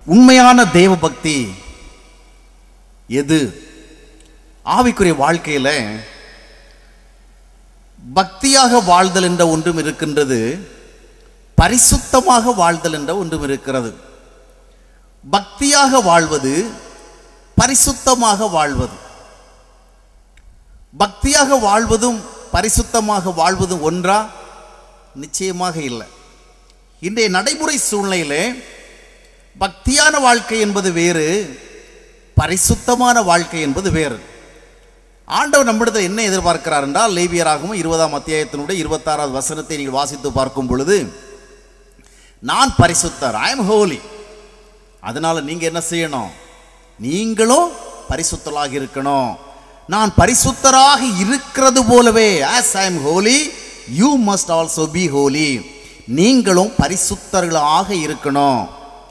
உண்மையான தேவ பக்தி எது ஆவிக்குரிய வாழ்க்கையில பக்தியாக வாழ்தல் என்ற ஒன்றும் இருக்கின்றது பரிசுத்தமாக வாழ்தல் என்ற ஒன்றும் இருக்கிறது பக்தியாக வாழ்வது பரிசுத்தமாக வாழ்வது பக்தியாக வாழ்வதும் பரிசுத்தமாக வாழ்வதும் ஒன்றா நிச்சயமாக இல்லை இன்றைய நடைமுறை சூழ்நிலையிலே பக்தியான வாழ்க்கை என்பது வேறு பரிசுத்தமான வாழ்க்கை என்பது வேறு ஆண்டவர் நம்மிடத்தில் என்ன எதிர்பார்க்கிறார் என்றால் லேவியராகவும் இருபதாம் அத்தியாயத்தினுடைய இருபத்தாறாவது வசனத்தை நீங்கள் வாசித்து பார்க்கும் பொழுது நான் பரிசுத்தர் ஐ எம் ஹோலி அதனால நீங்க என்ன செய்யணும் நீங்களும் பரிசுத்தராக இருக்கணும் நான் பரிசுத்தராக இருக்கிறது போலவே as I am holy you must also be holy நீங்களும் பரிசுத்தர்களாக இருக்கணும்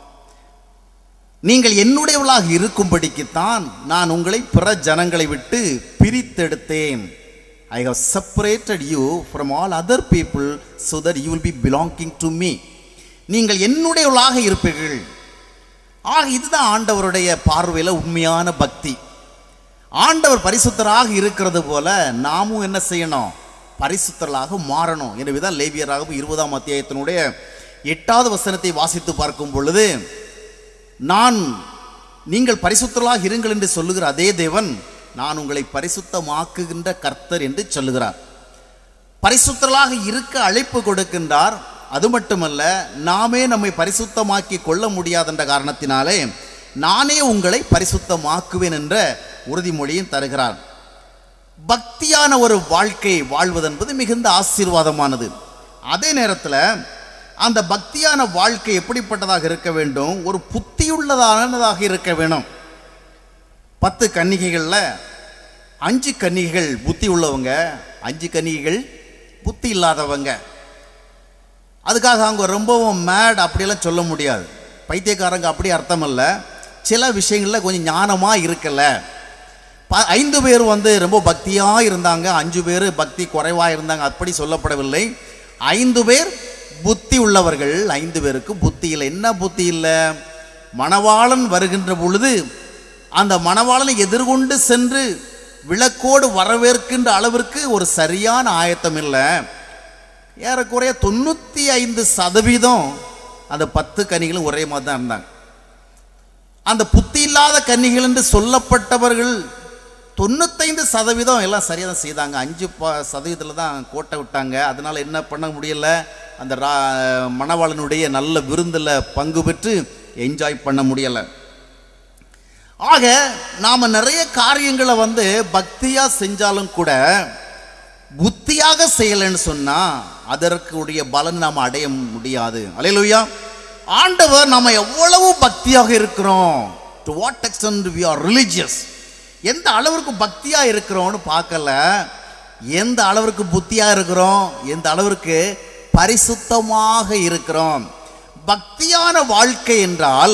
நீங்கள் என்னுடையவளாக இருக்கும்படிக்குத்தான் நான் உங்களை பிற ஜனங்களை விட்டு பிரித்தெடுத்தேன் I have separated you from all other people so that you will be belonging to me நீங்கள் என்னுடையவளாக இருப்பீர்கள் ஆக இதுதான் ஆண்டவருடைய பார்வையில் உண்மையான பக்தி ஆண்டவர் பரிசுத்தராக இருக்கிறது போல நாமும் என்ன செய்யணும் பரிசுத்தர்களாக மாறணும் எனவேதான் லேவியராகவும் இருபதாம் அத்தியாயத்தினுடைய எட்டாவது வசனத்தை வாசித்து பார்க்கும் பொழுது நான் நீங்கள் பரிசுத்தர்களாக இருங்கள் என்று சொல்லுகிற அதே தேவன் நான் உங்களை பரிசுத்தமாக்குகின்ற கர்த்தர் என்று சொல்லுகிறார் பரிசுத்தர்களாக இருக்க அழைப்பு கொடுக்கின்றார் அது மட்டுமல்ல நாமே நம்மை பரிசுத்தமாக்கி கொள்ள முடியாதென்ற காரணத்தினாலே நானே உங்களை பரிசுத்தமாக்குவேன் என்ற உறுதிமொழியும் தருகிறார் பக்தியான ஒரு வாழ்க்கை வாழ்வது என்பது மிகுந்த ஆசீர்வாதமானது அதே நேரத்தில் அந்த பக்தியான வாழ்க்கை எப்படிப்பட்டதாக இருக்க வேண்டும் ஒரு புத்தியுள்ளதானதாக இருக்க வேணும் பத்து கன்னிகைகளில் அஞ்சு கன்னிகைகள் புத்தி உள்ளவங்க அஞ்சு கன்னிகைகள் புத்தி இல்லாதவங்க அதுக்காக அவங்க ரொம்பவும் மேட் அப்படியெல்லாம் சொல்ல முடியாது பைத்தியக்காரங்க அப்படி அர்த்தம் இல்லை சில விஷயங்களில் கொஞ்சம் ஞானமாக இருக்கல ப ஐந்து பேர் வந்து ரொம்ப பக்தியாக இருந்தாங்க அஞ்சு பேர் பக்தி குறைவாக இருந்தாங்க அப்படி சொல்லப்படவில்லை ஐந்து பேர் புத்தி உள்ளவர்கள் ஐந்து பேருக்கு புத்தி இல்லை என்ன புத்தி இல்லை மணவாளன் வருகின்ற பொழுது அந்த மணவாளனை எதிர்கொண்டு சென்று விளக்கோடு வரவேற்கின்ற அளவிற்கு ஒரு சரியான ஆயத்தம் இல்லை ஏறக்குறைய தொண்ணூற்றி ஐந்து சதவீதம் அந்த பத்து கனிகளும் ஒரே மாதிரி தான் இருந்தாங்க அந்த புத்தி இல்லாத கன்னிகள் என்று சொல்லப்பட்டவர்கள் தொண்ணூத்தைந்து சதவீதம் எல்லாம் சரியாக தான் செய்தாங்க அஞ்சு ப சதவீதத்தில் தான் கோட்டை விட்டாங்க அதனால் என்ன பண்ண முடியல அந்த ரா மணவாளனுடைய நல்ல விருந்தில் பங்கு பெற்று என்ஜாய் பண்ண முடியலை ஆக நாம் நிறைய காரியங்களை வந்து பக்தியாக செஞ்சாலும் கூட புத்தியாக செய்யலைன்னு சொன்னால் அதற்குடைய பலன் நாம் அடைய முடியாது அலையலுயா ஆண்டவர் நம்ம எவ்வளவு பக்தியாக இருக்கிறோம் to what extent we are religious எந்த அளவிற்கு பக்தியாக இருக்கிறோம்னு பார்க்கல எந்த அளவிற்கு புத்தியாக இருக்கிறோம் எந்த அளவிற்கு பரிசுத்தமாக இருக்கிறோம் பக்தியான வாழ்க்கை என்றால்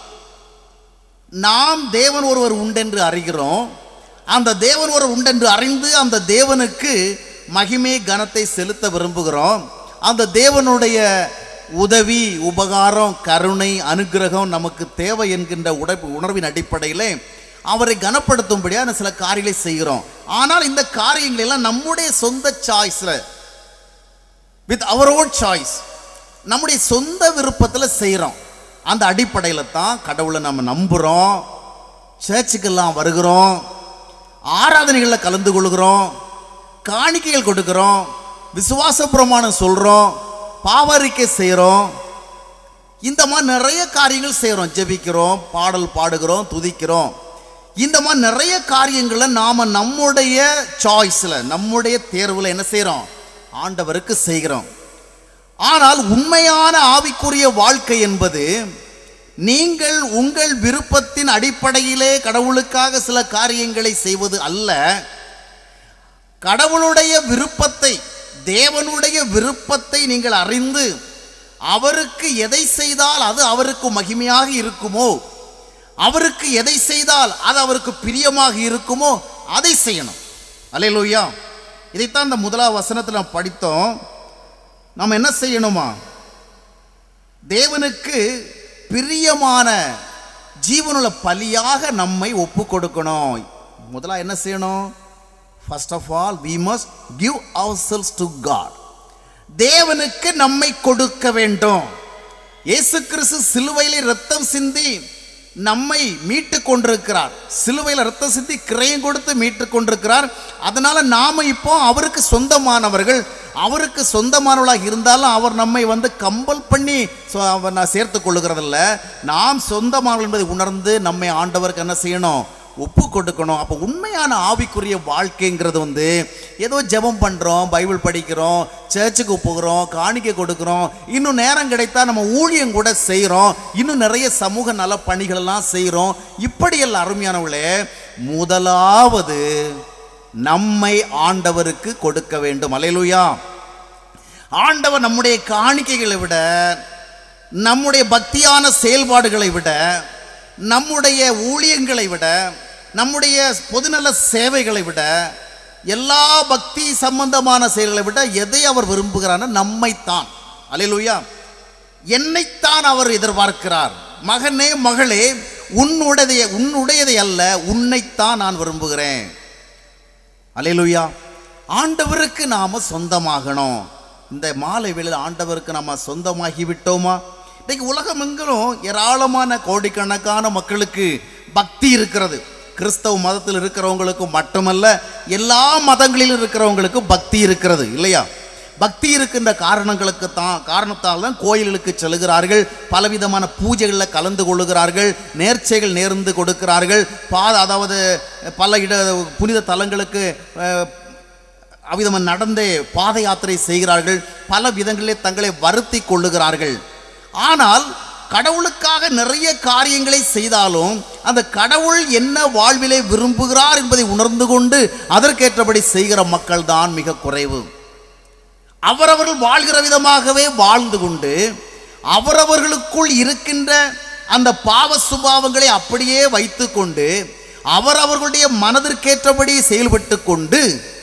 நாம் தேவன் ஒருவர் உண்டென்று அறிகிறோம் அந்த தேவன் ஒருவர் உண்டென்று அறிந்து அந்த தேவனுக்கு மகிமை கனத்தை செலுத்த விரும்புகிறோம் அந்த தேவனுடைய உதவி உபகாரம் கருணை அனுகிரகம் நமக்கு தேவை என்கின்ற உட உணர்வின் அடிப்படையில் அவரை கனப்படுத்தும்படியான சில காரியங்களை செய்கிறோம் ஆனால் இந்த காரியங்கள் எல்லாம் நம்முடைய சொந்த சாய்ஸில் வித் அவர் ஓன் சாய்ஸ் நம்முடைய சொந்த விருப்பத்தில் செய்கிறோம் அந்த அடிப்படையில் தான் கடவுளை நம்ம நம்புகிறோம் சர்ச்சுக்கெல்லாம் வருகிறோம் ஆராதனைகளில் கலந்து கொள்கிறோம் காணிக்கைகள் கொடுக்கிறோம் விசுவாச பிரமாணம் சொல்கிறோம் பாவரிக்கை செய்கிறோம் இந்த மாதிரி நிறைய காரியங்கள் செய்கிறோம் ஜெபிக்கிறோம் பாடல் பாடுகிறோம் துதிக்கிறோம் இந்த மாதிரி நிறைய காரியங்களை நாம் நம்முடைய சாய்ஸில் நம்முடைய தேர்வில் என்ன செய்கிறோம் ஆண்டவருக்கு செய்கிறோம் ஆனால் உண்மையான ஆவிக்குரிய வாழ்க்கை என்பது நீங்கள் உங்கள் விருப்பத்தின் அடிப்படையிலே கடவுளுக்காக சில காரியங்களை செய்வது அல்ல கடவுளுடைய விருப்பத்தை தேவனுடைய விருப்பத்தை நீங்கள் அறிந்து அவருக்கு எதை செய்தால் அது அவருக்கு மகிமையாக இருக்குமோ அவருக்கு எதை செய்தால் அது அவருக்கு பிரியமாக இருக்குமோ அதை செய்யணும் அல்லேலூயா இதைத்தான் இந்த முதலாவது வசனத்தில் நாம் படித்தோம் நாம் என்ன செய்யணுமா தேவனுக்கு பிரியமான ஜீவனுள்ள பலியாக நம்மை ஒப்பு கொடுக்கணும் முதல்ல என்ன செய்யணும் first of all we must give our selves to God தேவனுக்கு நம்மை கொடுக்க வேண்டும் இயேசு கிறிஸ்து சிலுவையிலே ரத்தம் சிந்தி நம்மை மீட்டு கொண்டிருக்கிறார் சிலுவையில் ரத்தம் சிந்தி கிரயம் கொடுத்து மீட்டு கொண்டிருக்கிறார் அதனால நாம இப்போ அவருக்கு சொந்தமானவர்கள் அவருக்கு சொந்தமானவர்களாக இருந்தாலும் அவர் நம்மை வந்து கம்பல் பண்ணி சொ- அவர் நான் சேர்த்து கொள்ளுகிறதில்ல நாம் சொந்தமானவர்கள் என்பதை உணர்ந்து நம்மை ஆண்டவருக்கு என்ன செய்யணும் ஒப்பு கொடுக்கணும் அப்போ உண்மையான ஆவிக்குரிய வாழ்க்கைங்கிறது வந்து ஏதோ ஜெபம் பண்ணுறோம் பைபிள் படிக்கிறோம் சர்ச்சுக்கு போகிறோம் காணிக்கை கொடுக்குறோம் இன்னும் நேரம் கிடைத்தா நம்ம ஊழியம் கூட செய்கிறோம் இன்னும் நிறைய சமூக நல பணிகள் எல்லாம் செய்கிறோம் இப்படியெல்லாம் அருமையானவர்களே முதலாவது நம்மை ஆண்டவருக்கு கொடுக்க வேண்டும் அலையலுயா ஆண்டவர் நம்முடைய காணிக்கைகளை விட நம்முடைய பக்தியான செயல்பாடுகளை விட நம்முடைய ஊழியங்களை விட நம்முடைய பொதுநல சேவைகளை விட எல்லா பக்தி சம்பந்தமான செயல்களை விட எதை அவர் விரும்புகிறார் நம்மைத்தான் அலையலுயா என்னைத்தான் அவர் எதிர்பார்க்கிறார் மகனே மகளே உன்னுடைய உன்னுடையதை அல்ல உன்னைத்தான் நான் விரும்புகிறேன் அலையலுயா ஆண்டவருக்கு நாம சொந்தமாகணும் இந்த மாலை வேளையில் ஆண்டவருக்கு நாம சொந்தமாகி விட்டோமா இன்னைக்கு உலகம் எங்கிலும் ஏராளமான கோடிக்கணக்கான மக்களுக்கு பக்தி இருக்கிறது கிறிஸ்தவ மதத்தில் இருக்கிறவங்களுக்கு மட்டுமல்ல எல்லா மதங்களிலும் இருக்கிறவங்களுக்கு பக்தி இருக்கிறது இல்லையா பக்தி இருக்கின்ற காரணங்களுக்கு தான் காரணத்தால் தான் கோயில்களுக்கு செல்கிறார்கள் பலவிதமான பூஜைகளில் கலந்து கொள்ளுகிறார்கள் நேர்ச்சைகள் நேர்ந்து கொடுக்கிறார்கள் பா அதாவது பல இட புனித தலங்களுக்கு அஹ், அவ்விதமாக நடந்தே பாத யாத்திரை செய்கிறார்கள் பல விதங்களிலே தங்களை வருத்தி கொள்ளுகிறார்கள் ஆனால் கடவுளுக்காக நிறைய காரியங்களை செய்தாலும் அந்த கடவுள் என்ன வாழ்விலே விரும்புகிறார் என்பதை உணர்ந்து கொண்டு அதற்கேற்றபடி செய்கிற மக்கள் தான் மிக குறைவு அவரவர்கள் வாழ்கிற விதமாகவே வாழ்ந்து கொண்டு அவரவர்களுக்குள் இருக்கின்ற அந்த பாவ சுபாவங்களை அப்படியே வைத்துக்கொண்டு அவரவர்களுடைய மனதிற்கேற்றபடி செயல்பட்டு கொண்டு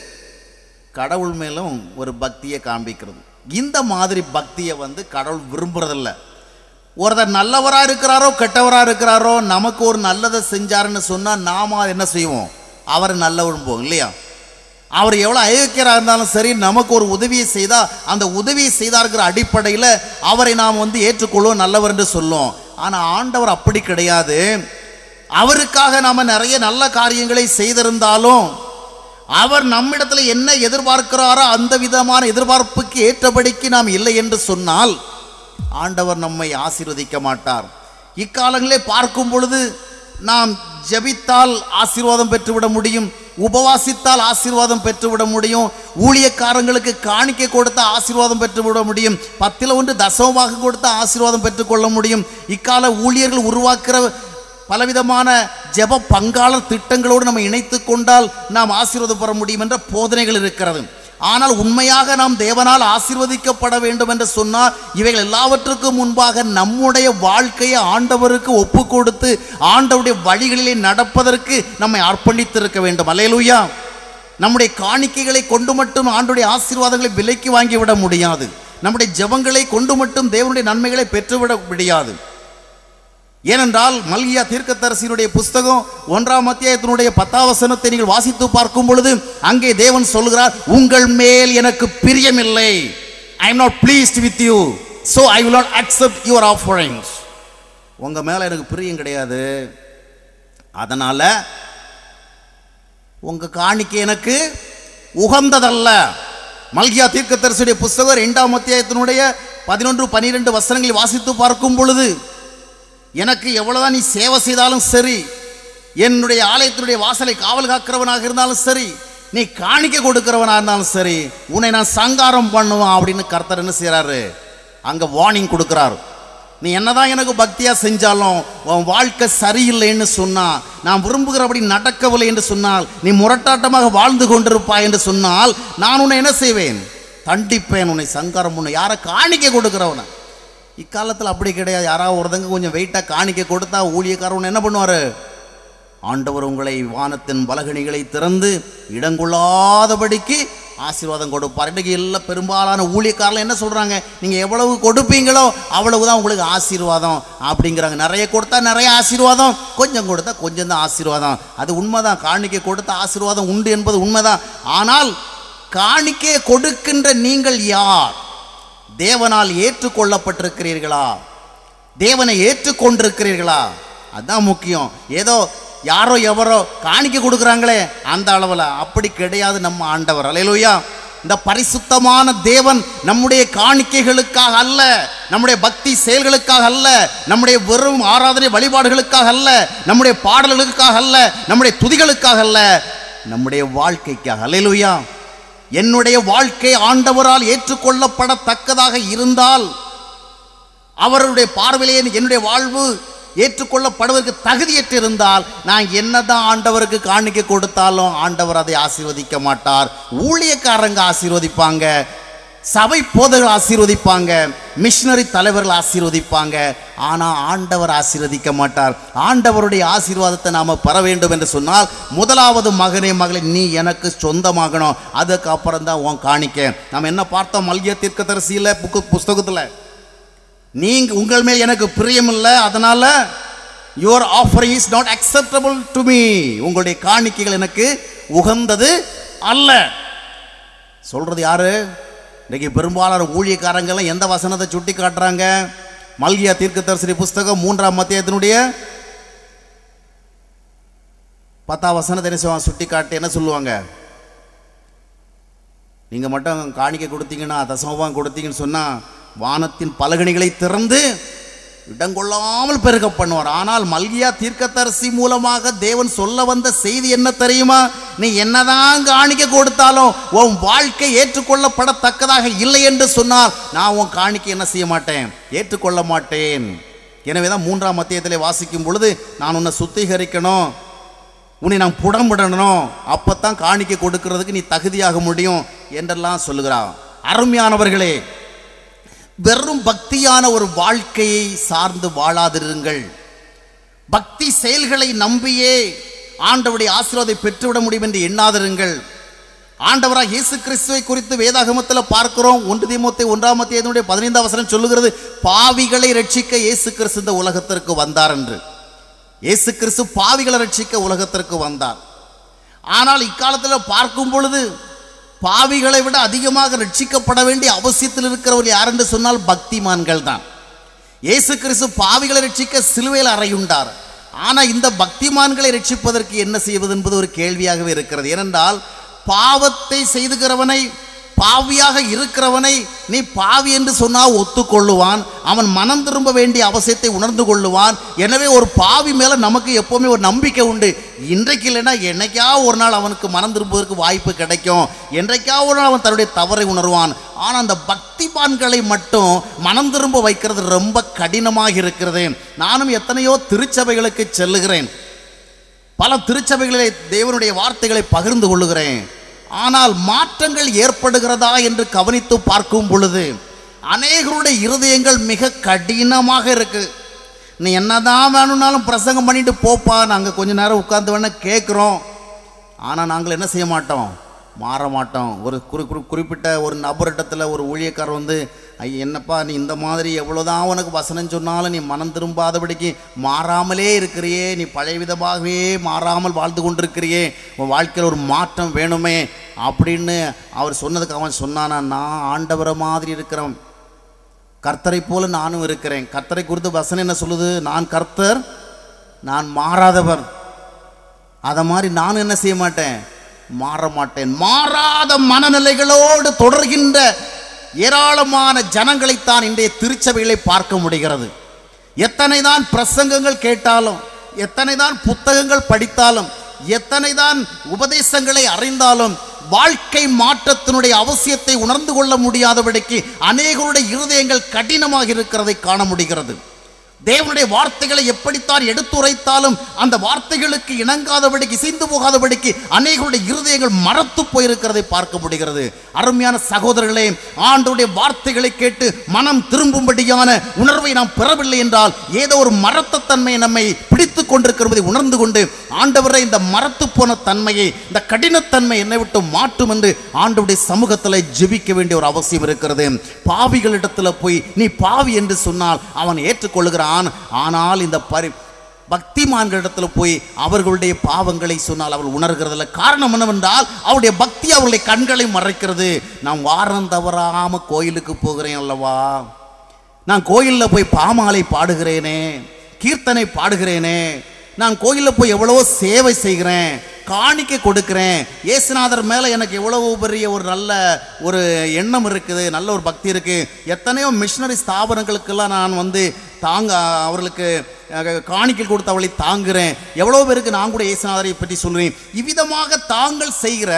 கடவுள் மேலும் ஒரு பக்தியை காண்பிக்கிறது இந்த மாதிரி பக்தியை வந்து கடவுள் விரும்புறதில்ல ஒருத்தர் நல்லவராக இருக்கிறாரோ கெட்டவராக இருக்கிறாரோ நமக்கு ஒரு நல்லதை செஞ்சாருன்னு சொன்னால் நாம அதை என்ன செய்வோம் அவரை நல்ல விரும்புவோம் இல்லையா அவர் எவ்வளோ அயோக்கியராக இருந்தாலும் சரி நமக்கு ஒரு உதவியை செய்தால் அந்த உதவியை செய்தாருங்கிற அடிப்படையில் அவரை நாம் வந்து ஏற்றுக்கொள்வோம் நல்லவர் என்று சொல்லுவோம் ஆனால் ஆண்டவர் அப்படி கிடையாது அவருக்காக நாம் நிறைய நல்ல காரியங்களை செய்திருந்தாலும் அவர் நம்மிடத்தில் என்ன எதிர்பார்க்கிறாரோ அந்த விதமான எதிர்பார்ப்புக்கு ஏற்றபடிக்கு நாம் இல்லை என்று சொன்னால் ஆண்டவர் நம்மை ஆசீர்வதிக்க மாட்டார் இக்காலங்களே பார்க்கும் பொழுது நாம் ஜெபித்தால் ஆசீர்வாதம் பெற்றுவிட முடியும் உபவாசித்தால் ஆசீர்வாதம் பெற்றுவிட முடியும் ஊழியக்காரங்களுக்கு காணிக்கை கொடுத்தா ஆசீர்வாதம் பெற்றுவிட முடியும் பத்தில் ஒன்று தசமமாக கொடுத்தா ஆசீர்வாதம் பெற்றுக்கொள்ள முடியும் இக்கால ஊழியர்கள் உருவாக்குற பலவிதமான ஜெப பங்காளர் திட்டங்களோடு நம்ம இணைத்து கொண்டால் நாம் ஆசீர்வாதம் பெற முடியும் என்ற போதனைகள் இருக்கிறது ஆனால் உண்மையாக நாம் தேவனால் ஆசீர்வதிக்கப்பட வேண்டும் என்று சொன்னால் இவைகள் எல்லாவற்றுக்கும் முன்பாக நம்முடைய வாழ்க்கையை ஆண்டவருக்கு ஒப்பு கொடுத்து ஆண்டவருடைய வழிகளிலே நடப்பதற்கு நம்மை அர்ப்பணித்திருக்க வேண்டும் அல்லேலூயா நம்முடைய காணிக்கைகளை கொண்டு மட்டும் ஆண்டுடைய ஆசீர்வாதங்களை விலைக்கு வாங்கிவிட முடியாது நம்முடைய ஜெபங்களை கொண்டு மட்டும் தேவனுடைய நன்மைகளை பெற்றுவிட முடியாது ஏனென்றால் மல்கியா தீர்க்கதரிசியினுடைய புஸ்தகம் ஒன்றாம் அத்தியாயத்தினுடைய பத்தாம் வசனத்தை நீங்கள் வாசித்து பார்க்கும் பொழுது அங்கே தேவன் சொல்கிறார் உங்கள் மேல் எனக்கு பிரியமில்லை I am not pleased with you so I will not accept your offerings உங்க மேல எனக்கு பிரியம் கிடையாது அதனால உங்க காணிக்கை எனக்கு உகந்ததல்ல மல்கியா தீர்க்கதரிசியுடைய புஸ்தகம் இரண்டாம் அத்தியாயத்தினுடைய பதினொன்று பனிரெண்டு வசனங்களை வாசித்து பார்க்கும் பொழுது எனக்கு எவ்வளவுதான் நீ சேவை செய்தாலும் சரி என்னுடைய ஆலயத்தினுடைய வாசலை காவல் காக்கிறவனாக இருந்தாலும் சரி நீ காணிக்கை கொடுக்கிறவனாக இருந்தாலும் சரி உன்னை நான் சங்காரம் பண்ணுவேன் அப்படின்னு கர்த்தர் என்ன செய்றாரு அங்க வார்னிங் கொடுக்கிறார் நீ என்னதான் எனக்கு பக்தியா செஞ்சாலும் உன் வாழ்க்கை சரியில்லைன்னு சொன்னா நான் விரும்புகிறபடி நடக்கவில்லை என்று சொன்னால் நீ முரட்டாட்டமாக வாழ்ந்து கொண்டிருப்பாய் என்று சொன்னால் நான் உன்னை என்ன செய்வேன் தண்டிப்பேன் உன்னை சங்காரம் பண்ண யாரை காணிக்கை கொடுக்கிறவனை இக்காலத்தில் அப்படி கிடையாது யாராவது ஒருத்தங்க கொஞ்சம் வெயிட்டாக காணிக்கை கொடுத்தா ஊழியக்காரன் என்ன பண்ணுவார் ஆண்டவர் உங்களை வானத்தின் பலகணிகளை திறந்து இடங்கொள்ளாதபடிக்கு ஆசீர்வாதம் கொடுப்பார் இன்றைக்கி எல்லாம் பெரும்பாலான ஊழியக்காரர்கள் என்ன சொல்கிறாங்க நீங்கள் எவ்வளவு கொடுப்பீங்களோ அவ்வளவு தான் உங்களுக்கு ஆசீர்வாதம் அப்படிங்கிறாங்க நிறைய கொடுத்தா நிறைய ஆசீர்வாதம் கொஞ்சம் கொடுத்தா கொஞ்சம் தான் ஆசீர்வாதம் அது உண்மைதான் காணிக்கை கொடுத்த ஆசீர்வாதம் உண்டு என்பது உண்மைதான் ஆனால் காணிக்கையை கொடுக்கின்ற நீங்கள் யார் தேவனால் ஏற்றுக்கொள்ளப்பட்டிருக்கிறீர்களா தேவனை ஏற்றுக்கொண்டிருக்கிறீர்களா அதான் முக்கியம் ஏதோ யாரோ எவரோ காணிக்க கொடுக்குறாங்களே அந்த அளவில் அப்படி கிடையாது நம்ம ஆண்டவர் அலையலூயா இந்த பரிசுத்தமான தேவன் நம்முடைய காணிக்கைகளுக்காக அல்ல நம்முடைய பக்தி செயல்களுக்காக அல்ல நம்முடைய வெறும் ஆராதனை வழிபாடுகளுக்காக அல்ல நம்முடைய பாடல்களுக்காக அல்ல நம்முடைய துதிகளுக்காக அல்ல நம்முடைய வாழ்க்கைக்காக அலையலூயா என்னுடைய வாழ்க்கை ஆண்டவரால் ஏற்றுக்கொள்ளப்படத்தக்கதாக இருந்தால் அவருடைய பார்வையிலே என்னுடைய வாழ்வு ஏற்றுக்கொள்ளப்படுவதற்கு தகுதியற்று இருந்தால் நான் என்னதான் ஆண்டவருக்கு காணிக்க கொடுத்தாலும் ஆண்டவர் அதை ஆசீர்வதிக்க மாட்டார் ஊழியக்காரங்க ஆசீர்வதிப்பாங்க சபை போதகர்கள் ஆசீர்வதிப்பாங்க மிஷினரி தலைவர்கள் ஆசீர்வதிப்பாங்க ஆனால் ஆண்டவர் ஆசீர்வதிக்க மாட்டார் ஆண்டவருடைய ஆசீர்வாதத்தை நாம் பெற வேண்டும் என்று சொன்னால் முதலாவது மகனே மகளே நீ எனக்கு சொந்தமாகணும் அதுக்கப்புறம் தான் உன் காணிக்க நாம் என்ன பார்த்தோம் மல்கிய தீர்க்கதரிசியில் புக்கு புஸ்தகத்தில் நீங்க உங்கள் மேல் எனக்கு பிரியமில்லை அதனால your offering is not acceptable to me உங்களுடைய காணிக்கைகள் எனக்கு உகந்தது அல்ல சொல்றது யாரு இன்னைக்கு பெரும்பாலான ஊழியக்காரங்கெல்லாம் எந்த வசனத்தை சுட்டி காட்டுறாங்க மல்கியா தீர்க்கதரிசனி புஸ்தகம் மூன்றாம் மத்தியத்தினுடைய பத்தாம் வசனத்தை என்ன செய்வாங்க சுட்டி காட்டி என்ன சொல்லுவாங்க நீங்க மட்டும் காணிக்கை கொடுத்தீங்கன்னா தசமபாகம் கொடுத்தீங்கன்னு சொன்னா வானத்தின் பலகணிகளை திறந்து இடங்கொள்ளாமல் பெருக பண்ணுவார் ஆனால் மல்கியா தீர்க்கதரிசி மூலமாக தேவன் சொல்ல வந்த செய்தி என்ன தெரியுமா நீ என்னதான் காணிக்கை கொடுத்தாலும் உன் வாழ்க்கை ஏற்றுக்கொள்ளப்படத்தக்கதாக இல்லை என்று சொன்னால் நான் உன் காணிக்கை என்ன செய்ய மாட்டேன் ஏற்றுக்கொள்ள மாட்டேன் எனவே தான் மூன்றாம் மத்தியத்திலே வாசிக்கும் பொழுது நான் உன்னை சுத்திகரிக்கணும் உன்னை நான் புடம்பிடணும் அப்பத்தான் காணிக்கை கொடுக்கிறதுக்கு நீ தகுதியாக முடியும் என்றெல்லாம் சொல்லுகிறான் அருமையானவர்களே வெறும் பக்தியான ஒரு வாழ்க்கையை சார்ந்து வாழாதிருங்கள் பக்தி செயல்களை நம்பியே ஆண்டவருடைய ஆசீர்வாதை பெற்றுவிட முடியும் என்று எண்ணாதிருங்கள் ஆண்டவராக இயேசு கிறிஸ்துவை குறித்து வேதாகமத்தில் பார்க்கிறோம் ஒன்று தீமத்தை ஒன்றாம் மத்தியனுடைய பதினைந்தாம் வசனம் சொல்லுகிறது பாவிகளை ரட்சிக்க இயேசு கிறிஸ்து இந்த உலகத்திற்கு வந்தார் என்று இயேசு கிறிஸ்து பாவிகளை ரட்சிக்க உலகத்திற்கு வந்தார் ஆனால் இக்காலத்தில் பார்க்கும் பொழுது பாவிகளை விட அதிகமாக ரட்சிக்கப்பட வேண்டிய அவசியத்தில் இருக்கிறவர் யார் என்று சொன்னால் பக்திமான்கள் தான் இயேசு கிறிஸ்து பாவிகளை ரட்சிக்க சிலுவையில் அறையுண்டார் ஆனால் இந்த பக்திமான்களை ரட்சிப்பதற்கு என்ன செய்வது என்பது ஒரு கேள்வியாகவே இருக்கிறது ஏனென்றால் பாவத்தை செய்துகிறவனை பாவியாக இருக்கிறவனை நீ பாவி என்று சொன்னால் ஒத்துக்கொள்ளுவான் அவன் மனம் திரும்ப வேண்டிய அவசியத்தை உணர்ந்து கொள்ளுவான் எனவே ஒரு பாவி மேலே நமக்கு எப்போவுமே ஒரு நம்பிக்கை உண்டு இன்றைக்கு இல்லைன்னா என்னைக்கா ஒரு நாள் அவனுக்கு மனம் திரும்புவதற்கு வாய்ப்பு கிடைக்கும் என்றைக்கா ஒரு நாள் அவன் தன்னுடைய தவறை உணர்வான் ஆனால் அந்த பக்திமான்களை மட்டும் மனம் திரும்ப வைக்கிறது ரொம்ப கடினமாக இருக்கிறது நானும் எத்தனையோ திருச்சபைகளுக்கு செல்லுகிறேன் பல திருச்சபைகளிலே தேவனுடைய வார்த்தைகளை பகிர்ந்து கொள்ளுகிறேன் ஆனால் மாற்றங்கள் ஏற்படுகிறதா என்று கவனித்து பார்க்கும் பொழுது அநேகருடைய இருதயங்கள் மிக கடினமாக இருக்கு நீ என்னதான் வேணும்னாலும் பிரசங்கம் பண்ணிட்டு போப்பா நாங்கள் கொஞ்ச நேரம் உட்கார்ந்து வேணா கேட்குறோம் ஆனால் நாங்கள் என்ன செய்ய மாட்டோம் மாற மாட்டோம் ஒரு குறி குறி குறிப்பிட்ட ஒரு நபரிடத்தில் ஒரு ஊழியக்காரர் வந்து ஐய என்னப்பா நீ இந்த மாதிரி எவ்வளோதான் உனக்கு வசனம் சொன்னாலும் நீ மனம் திரும்பாதபடிக்கு மாறாமலே இருக்கிறியே நீ பழைய விதமாகவே மாறாமல் வாழ்ந்து கொண்டிருக்கிறியே உன் வாழ்க்கையில் ஒரு மாற்றம் வேணுமே அப்படின்னு அவர் சொன்னதுக்கு அவன் சொன்னானா நான் ஆண்டவரை மாதிரி இருக்கிறவன் கர்த்தரை போல நானும் இருக்கிறேன் கர்த்தரை குறித்து வசனம் என்ன சொல்லுது நான் கர்த்தர் நான் மாறாதவர் அதை மாதிரி நான் என்ன செய்ய மாட்டேன் மாற மாட்டேன் மாறாத மனநிலைகளோடு தொடர்கின்ற ஏராளமான ஜனங்களைத்தான் இன்றைய திருச்சபைகளை பார்க்க முடிகிறது எத்தனை தான் பிரசங்கங்கள் கேட்டாலும் எத்தனை தான் புத்தகங்கள் படித்தாலும் எத்தனை தான் உபதேசங்களை அறிந்தாலும் வாழ்க்கை மாற்றத்தினுடைய அவசியத்தை உணர்ந்து கொள்ள முடியாதபடிக்கு அநேகருடைய இருதயங்கள் கடினமாக இருக்கிறதை காண முடிகிறது தேவனுடைய வார்த்தைகளை எப்படித்தான் எடுத்துரைத்தாலும் அந்த வார்த்தைகளுக்கு இணங்காதபடிக்கு இசைந்து போகாதபடிக்கு அநேகருடைய இருதயங்கள் மரத்து போயிருக்கிறதை பார்க்க முடிகிறது அருமையான சகோதரர்களே ஆண்டுடைய வார்த்தைகளை கேட்டு மனம் திரும்பும்படியான உணர்வை நாம் பெறவில்லை என்றால் ஏதோ ஒரு மரத்தன்மை நம்மை பிடித்துக் கொண்டிருக்கிறதை உணர்ந்து கொண்டு ஆண்டவரை இந்த மரத்து போன தன்மையை இந்த கடினத்தன்மை என்னை விட்டு மாற்றும் என்று ஆண்டவருடைய சமூகத்தில் ஜெபிக்க வேண்டிய ஒரு அவசியம் இருக்கிறது பாவிகளிடத்தில் போய் நீ பாவி என்று சொன்னால் அவன் ஏற்றுக்கொள்கிறான் ஆனால் இந்த பரி பக்திமான்களிடத்தில் போய் அவர்களுடைய பாவங்களை சொன்னால் அவள் உணர்கிறதில்ல காரணம் என்னவென்றால் அவருடைய பக்தி அவருடைய கண்களை மறைக்கிறது நான் வாரம் தவறாம கோயிலுக்கு போகிறேன் அல்லவா நான் கோயிலில் போய் பாமாலை பாடுகிறேனே கீர்த்தனை பாடுகிறேனே நான் கோயிலில் போய் எவ்வளவோ சேவை செய்கிறேன் காணிக்கை கொடுக்கிறேன் இயேசுநாதர் மேலே எனக்கு எவ்வளவு பெரிய ஒரு நல்ல ஒரு எண்ணம் இருக்குது நல்ல ஒரு பக்தி இருக்குது எத்தனையோ மிஷினரி ஸ்தாபனங்களுக்கெல்லாம் நான் வந்து தாங்க அவர்களுக்கு அஹ், காணிக்கை கொடுத்து அவளை தாங்குகிறேன் எவ்வளோ பேருக்கு நான் கூட இயேசுநாதரை பற்றி சொல்கிறேன் இவ்விதமாக தாங்கள் செய்கிற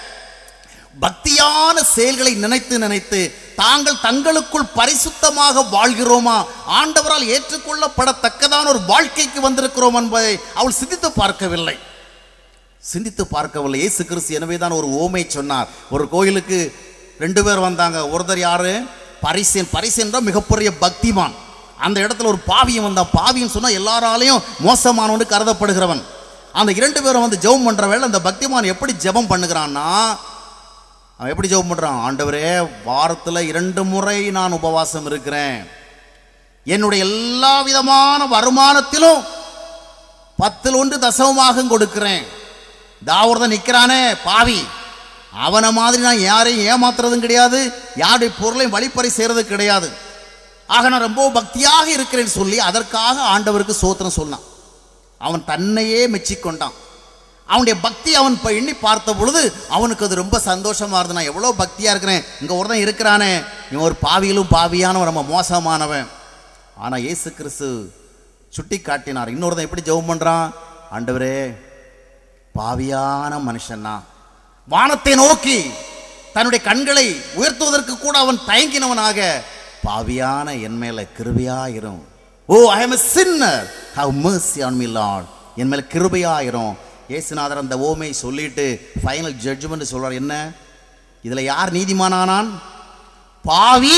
பக்தியான செயல்களை நினைத்து நினைத்து தாங்கள் தங்களுக்குள் பரிசுத்தமாக வாழ்கிறோமா ஆண்டவரால் ஏற்றுக்கொள்ளப்படத்தக்கதான ஒரு வாழ்க்கைக்கு வந்திருக்கிறோம் என்பதை அவள் சிந்தித்து பார்க்கவில்லை சிந்தித்து பார்க்கவில்லை இயேசு கிறிஸ்து எனவே தான் ஒரு ஓமை சொன்னார் ஒரு கோயிலுக்கு ரெண்டு பேர் வந்தாங்க ஒருத்தர் யாரு பரிசேன் பரிசேன் தான் மிகப்பெரிய பக்திமான் அந்த இடத்துல ஒரு பாவியம் வந்தான் பாவியம் சொன்னா எல்லாராலையும் மோசமானவனு கருதப்படுகிறவன் அந்த இரண்டு பேரும் வந்து ஜெபம் பண்ற வேளை அந்த பக்திமான் எப்படி ஜெபம் பண்ணுகிறான்னா அவன் எப்படி ஜெபம் பண்றான் ஆண்டவரே வாரத்துல இரண்டு முறை நான் உபவாசம் இருக்கிறேன் என்னுடைய எல்லா விதமான வருமானத்திலும் பத்தில் ஒன்று தசமமாக கொடுக்கிறேன் தாவூர்தான் நிற்கிறானே பாவி அவனை மாதிரி நான் யாரையும் ஏமாத்துறதும் கிடையாது யாருடைய பொருளையும் வழிப்பறை செய்கிறது கிடையாது ஆக நான் ரொம்ப பக்தியாக இருக்கிறேன்னு சொல்லி அதற்காக ஆண்டவருக்கு சோத்திரம் சொன்னான் அவன் தன்னையே மெச்சிக்கொண்டான் அவனுடைய பக்தி அவன் இப்போ எண்ணி பார்த்த பொழுது அவனுக்கு அது ரொம்ப சந்தோஷமா இருந்தது நான் எவ்வளோ பக்தியாக இருக்கிறேன் இங்கே ஒருத்தன் இருக்கிறானே இவன் ஒரு பாவியிலும் பாவியானவன் ரொம்ப மோசமானவன் ஆனால் இயேசு கிறிஸ்து சுட்டி காட்டினார் இன்னொருத்தன் எப்படி ஜெபம் பண்ணுறான் ஆண்டவரே பாவியான மனுஷனா வானத்தை நோக்கி தன்னுடைய கண்களை உயர்த்துவதற்கு கூட அவன் தயங்கினவனாக பாவியான என் மேல கிருபையாயிரும் oh I am a sinner have mercy on me lord என் மேல கிருபையாயிரும் இயேசுநாதர் அந்த ஓமை சொல்லிட்டு ஃபைனல் ஜட்ஜ்மெண்ட் சொல்றார் என்ன இதுல யார் நீதிமானானான் பாவி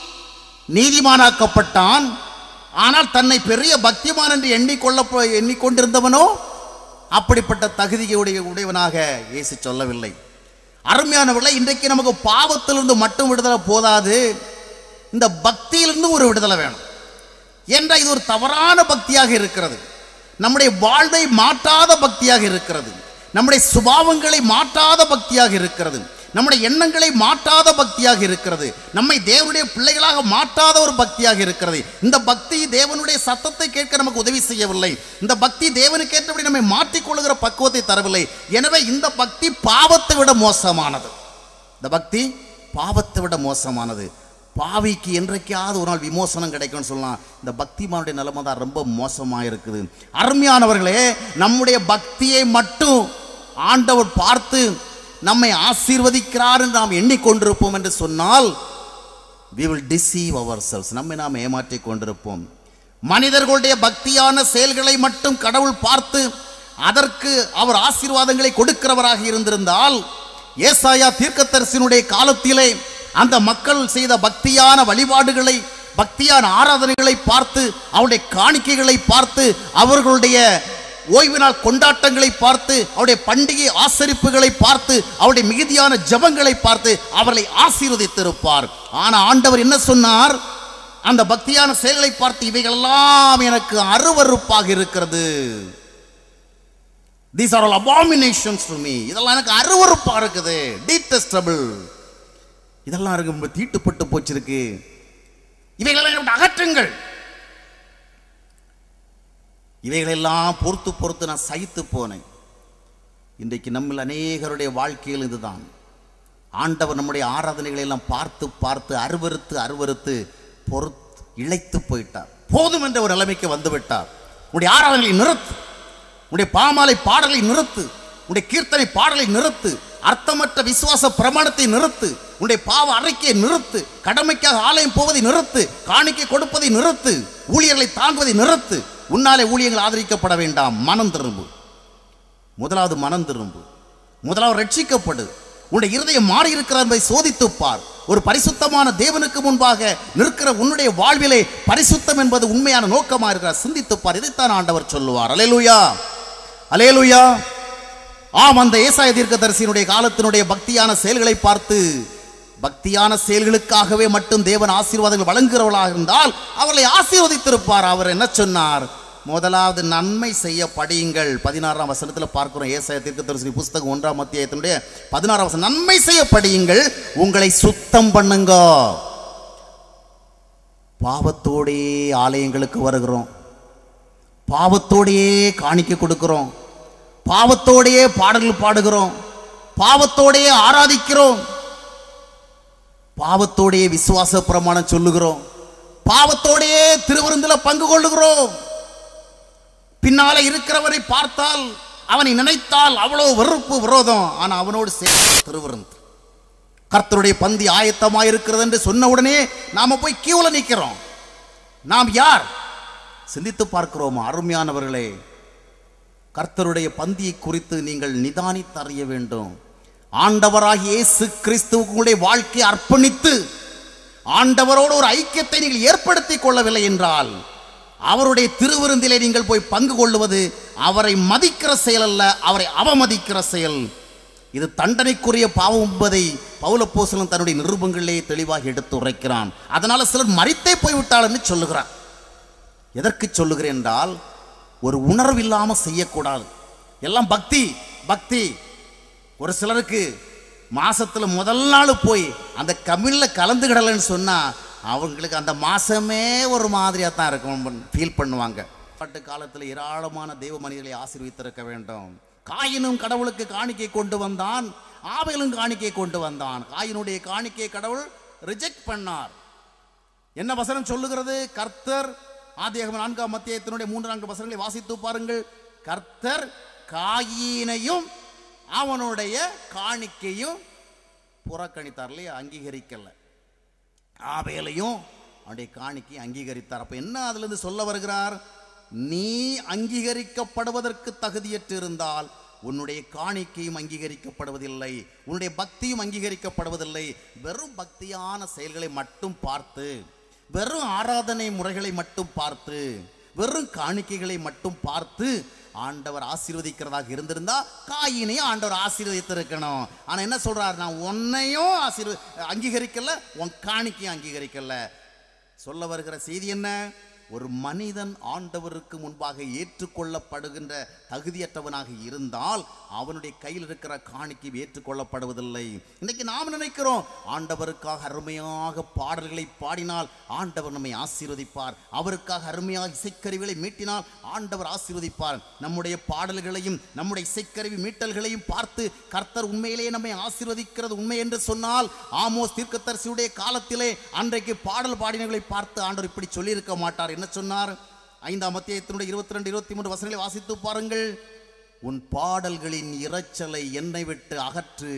நீதிமானாக்கப்பட்டான் ஆனால் தன்னை பெரிய பக்திமான் என்று எண்ணிக்கொள்ள எண்ணிக்கொண்டிருந்தவனோ அப்படிப்பட்ட தகுதியுடைய உடையவனாக இயேசு சொல்லவில்லை அருமையானவர்களை இன்றைக்கு நமக்கு பாவத்திலிருந்து மட்டும் விடுதலை போதாது இந்த பக்தியிலிருந்து ஒரு விடுதலை வேணும் என்ற இது ஒரு தவறான பக்தியாக இருக்கிறது நம்முடைய வாழ்வை மாற்றாத பக்தியாக இருக்கிறது நம்முடைய சுபாவங்களை மாற்றாத பக்தியாக இருக்கிறது நம்முடைய எண்ணங்களை மாற்றாத பக்தியாக இருக்கிறது நம்மை தேவனுடைய பிள்ளைகளாக மாற்றாத ஒரு பக்தியாக இருக்கிறது இந்த பக்தி தேவனுடைய சத்தத்தை கேட்க நமக்கு உதவி செய்யவில்லை இந்த பக்தி தேவனுக்கு ஏற்றபடி நம்மை மாற்றிக்கொள்ளுகிற பக்குவத்தை தரவில்லை எனவே இந்த பக்தி பாவத்தை விட மோசமானது இந்த பக்தி பாவத்தை விட மோசமானது பாவிக்கு என்றைக்காவது ஒரு நாள் விமோசனம் கிடைக்கும்னு சொல்லலாம் இந்த பக்திமானுடைய நிலைமை தான் ரொம்ப மோசமாக இருக்குது அருமையானவர்களே நம்முடைய பக்தியை மட்டும் ஆண்டவர் பார்த்து நம்மை ஆசீர்வதிக்கிறார் என்று நாம் எண்ணிக்கொண்டிருப்போம் என்று சொன்னால் we will deceive ourselves நம்மை நாம் ஏமாற்றிக் கொண்டிருப்போம் மனிதர்களுடைய பக்தியான செயல்களை மட்டும் கடவுள் பார்த்து அதற்கு அவர் ஆசீர்வாதங்களை கொடுக்கிறவராக இருந்திருந்தால் ஏசாயா தீர்க்கதரிசியினுடைய காலத்திலே அந்த மக்கள் செய்த பக்தியான வழிபாடுகளை பக்தியான ஆராதனைகளை பார்த்து அவருடைய காணிக்கைகளை பார்த்து அவர்களுடைய ஓய்வு நாள் கொண்டாட்டங்களை பார்த்து அவருடைய பண்டிகை ஆசரிப்புகளை பார்த்து அவருடைய மிகுதியான ஜெபங்களை பார்த்து அவர்களை ஆசீர்வதித்திருப்பார் ஆனா ஆண்டவர் என்ன சொன்னார் அந்த பக்தியான செயல்களை பார்த்து இவைகளெல்லாம் எனக்கு அருவருப்பாக இருக்கிறது these are all abominations to me இதெல்லாம் எனக்கு அருவருப்பா இருக்குது டீட்டஸ்டபிள் இதெல்லாம் இருக்கு ரொம்ப தீட்டுப்பட்டு போச்சிருக்கு இவைகளெல்லாம் என்னை விட்டு அகற்றுங்கள் இவைகளெல்லாம் பொறுத்து பொறுத்து நான் சகித்து போனேன் இன்றைக்கு நம்மில் அநேகருடைய வாழ்க்கையில் இதுதான் ஆண்டவர் நம்முடைய ஆராதனைகளை எல்லாம் பார்த்து பார்த்து அருவருத்து அருவருத்து பொறுத்து இழைத்து போயிட்டார் போதும் என்ற ஒரு நிலைமைக்கு வந்து விட்டார் உடைய ஆராதனைகளை நிறுத்து உடைய பாமாலை பாடலை நிறுத்து உடைய கீர்த்தனை பாடலை நிறுத்து அர்த்தமற்ற விசுவாச பிரமாணத்தை நிறுத்து உன்னுடைய பாவ அறிக்கையை நிறுத்து கடமைக்காக ஆலயம் போவதை நிறுத்து காணிக்கை கொடுப்பதை நிறுத்து ஊழியர்களை தாங்குவதை நிறுத்து உன்னாலே ஊழியர்கள் ஆதரிக்கப்பட வேண்டாம் மனம் திரும்பு முதலாவது மனம் திரும்பு முதலாவது ரட்சிக்கப்படு உன்னுடைய இருதயம் மாறி இருக்கிற என்பதை சோதித்துப் பார் ஒரு பரிசுத்தமான தேவனுக்கு முன்பாக நிற்கிற உன்னுடைய வாழ்விலே பரிசுத்தம் என்பது உண்மையான நோக்கமா இருக்கிறார் சிந்தித்துப் பார் இதைத்தான் ஆண்டவர் சொல்லுவார் அலேலுயா அலேலுயா ஆம் அந்த ஏசாய தீர்க்கதரிசியினுடைய காலத்தினுடைய பக்தியான செயல்களை பார்த்து பக்தியான செயல்களுக்காகவே மட்டும் தேவன் ஆசீர்வாதங்கள் வழங்குகிறவர்களாக இருந்தால் அவர்களை ஆசீர்வதித்திருப்பார் அவர் என்ன சொன்னார் முதலாவது நன்மை செய்ய படியுங்கள் பதினாறாம் வசனத்தில் பார்க்கிறோம் ஏசாய தீர்க்கதரிசி புஸ்தகம் ஒன்றாம் அத்தியாயத்தினுடைய பதினாறாம் வசனம் நன்மை செய்ய படியுங்கள் உங்களை சுத்தம் பண்ணுங்க பாவத்தோடே ஆலயங்களுக்கு வருகிறோம் பாவத்தோடையே காணிக்கை கொடுக்கிறோம் பாவத்தோடையே பாடல்கள் பாடுகிறோம் பாவத்தோடையே ஆராதிக்கிறோம் பாவத்தோடையே விசுவாச பிரமாணம் சொல்லுகிறோம் பாவத்தோடையே திருவிருந்துல பங்கு கொள்ளுகிறோம் பின்னால இருக்கிறவரை பார்த்தால் அவனை நினைத்தால் அவ்வளவு வெறுப்பு விரோதம் ஆனா அவனோடு சேர்ந்து திருவிருந்து கர்த்தருடைய பந்தி ஆயத்தமாக இருக்கிறது என்று சொன்ன உடனே நாம போய் கியூல நிக்கிறோம் நாம் யார் சிந்தித்து பார்க்கிறோம் அருமையானவர்களே கர்த்தருடைய பந்தியை குறித்து நீங்கள் நிதானித்து அறிய வேண்டும் ஆண்டவராகிய இயேசு கிறிஸ்துவுடைய வாழ்க்கையை அர்ப்பணித்து ஆண்டவரோடு ஒரு ஐக்கியத்தை நீங்கள் ஏற்படுத்திக் கொள்ளவில்லை என்றால் அவருடைய திருவிருந்திலே நீங்கள் போய் பங்கு கொள்ளுவது அவரை மதிக்கிற செயல் அல்ல அவரை அவமதிக்கிற செயல் இது தண்டனைக்குரிய பாவம் என்பதை பௌலப்போசலன் தன்னுடைய நிருபங்களிலே தெளிவாக எடுத்து உரைக்கிறான் அதனால சிலர் மறித்தே போய்விட்டாள் என்று சொல்லுகிறார் எதற்கு சொல்லுகிறேன் என்றால் ஒரு உணர்வு இல்லாம செய்யக்கூடாது எல்லாம் பக்தி பக்தி ஒரு சிலருக்கு மாசத்துல முதல் நாள் போய் அந்த கமிழ்ல கலந்துக்கிடலன்னு சொன்னா அவங்களுக்கு அந்த மாசமே ஒரு மாதிரியா தான் இருக்கும் ஃபீல் பண்ணுவாங்க பட்டு காலத்துல ஏராளமான தெய்வ மனிதர்களை ஆசீர்வித்திருக்க வேண்டும் காயினும் கடவுளுக்கு காணிக்கை கொண்டு வந்தான் ஆபேலும் காணிக்கை கொண்டு வந்தான் காயினுடைய காணிக்கை கடவுள் ரிஜெக்ட் பண்ணார் என்ன வசனம் சொல்லுகிறது கர்த்தர் ஆதியாகம நான்காம் மத்தியத்தினுடைய மூன்று நான்கு வசனங்களை வாசித்து பாருங்கள் கர்த்தர் காயினையும் அவனுடைய காணிக்கையும் புறக்கணித்தார் இல்லையா அங்கீகரிக்கல ஆபேலையும் அவனுடைய காணிக்கை அங்கீகரித்தார் அப்ப என்ன அதுல இருந்து சொல்ல வருகிறார் நீ அங்கீகரிக்கப்படுவதற்கு தகுதியற்று இருந்தால் உன்னுடைய காணிக்கையும் அங்கீகரிக்கப்படுவதில்லை உன்னுடைய பக்தியும் அங்கீகரிக்கப்படுவதில்லை வெறும் பக்தியான செயல்களை மட்டும் பார்த்து வெறும் ஆராதனை முறைகளை மட்டும் பார்த்து வெறும் காணிக்கைகளை மட்டும் பார்த்து ஆண்டவர் ஆசீர்வதிக்கிறதாக இருந்திருந்தா காயினையும் ஆண்டவர் ஆசீர்வதித்திருக்கணும் ஆனா என்ன சொல்றார் நான் உன்னையும் ஆசீர்வ அங்கீகரிக்கல உன் காணிக்கையும் அங்கீகரிக்கல சொல்ல வருகிற செய்தி என்ன ஒரு மனிதன் ஆண்டவருக்கு முன்பாக ஏற்றுக்கொள்ளப்படுகின்ற தகுதியற்றவனாக இருந்தால் அவனுடைய கையில் இருக்கிற காணிக்கை ஏற்றுக்கொள்ளப்படுவதில்லை இன்னைக்கு நாம் நினைக்கிறோம் ஆண்டவருக்காக அருமையாக பாடல்களை பாடினால் ஆண்டவர் நம்மை ஆசீர்வதிப்பார் அவருக்காக அருமையாக இசைக்கருவிகளை மீட்டினால் ஆண்டவர் ஆசீர்வதிப்பார் நம்முடைய பாடல்களையும் நம்முடைய இசைக்கருவி மீட்டல்களையும் பார்த்து கர்த்தர் உண்மையிலேயே நம்மை ஆசீர்வதிக்கிறது உண்மை என்று சொன்னால் ஆமோஸ் தீர்க்கதரிசியுடைய காலத்திலே அன்றைக்கு பாடல் பாடினர்களை பார்த்து ஆண்டவர் இப்படி சொல்லியிருக்க மாட்டார் என்ன சொன்னார் ஐந்தாம் அத்தியாயத்தினுடைய இருபத்தி ரெண்டு இருபத்தி மூன்று வசனங்களை வாசித்து பாருங்கள் உன் பாடல்களின் இரைச்சலை என்னை விட்டு அகற்று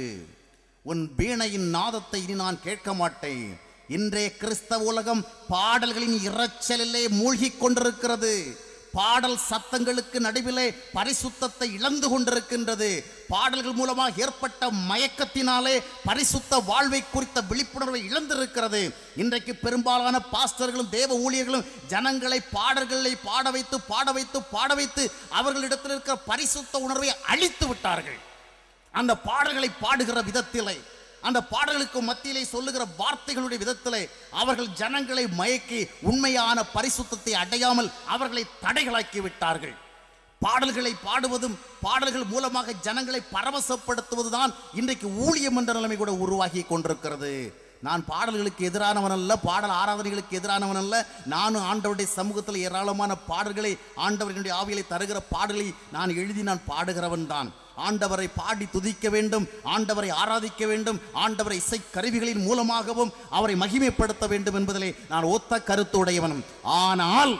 உன் வீணையின் நாதத்தை இனி நான் கேட்க மாட்டேன் இன்றைய கிறிஸ்தவ உலகம் பாடல்களின் இரைச்சலிலே மூழ்கிக் கொண்டிருக்கிறது பாடல் சத்தங்களுக்கு நடுவிலே பரிசுத்தத்தை இழந்து கொண்டிருக்கின்றது பாடல்கள் மூலமாக ஏற்பட்ட மயக்கத்தினாலே பரிசுத்த வாழ்வை குறித்த விழிப்புணர்வை இழந்திருக்கிறது இன்றைக்கு பெரும்பாலான பாஸ்டர்களும் தேவ ஊழியர்களும் ஜனங்களை பாடல்களை பாட வைத்து பாட வைத்து பாட வைத்து அவர்களிடத்தில் இருக்கிற பரிசுத்த உணர்வை அழித்து விட்டார்கள் அந்த பாடல்களை பாடுகிற விதத்திலே அந்த பாடல்களுக்கு மத்தியிலே சொல்லுகிற வார்த்தைகளுடைய விதத்திலே அவர்கள் ஜனங்களை மயக்கி உண்மையான பரிசுத்தத்தை அடையாமல் அவர்களை தடைகளாக்கி விட்டார்கள் பாடல்களை பாடுவதும் பாடல்கள் மூலமாக ஜனங்களை பரவசப்படுத்துவதுதான் இன்றைக்கு ஊழியம் என்ற நிலைமை கூட உருவாகி கொண்டிருக்கிறது நான் பாடல்களுக்கு எதிரானவன் அல்ல பாடல் ஆராதனைகளுக்கு எதிரானவன் அல்ல நானும் ஆண்டவருடைய சமூகத்தில் ஏராளமான பாடல்களை ஆண்டவர்களுடைய ஆவியலை தருகிற பாடலை நான் எழுதி நான் பாடுகிறவன் தான் ஆண்டவரை பாடி துதிக்க வேண்டும் ஆண்டவரை ஆராதிக்க வேண்டும் ஆண்டவரை இசை கருவிகளின் மூலமாகவும் அவரை மகிமைப்படுத்த வேண்டும் என்பதிலே நான் ஒத்த கருத்துடையவனும் ஆனால்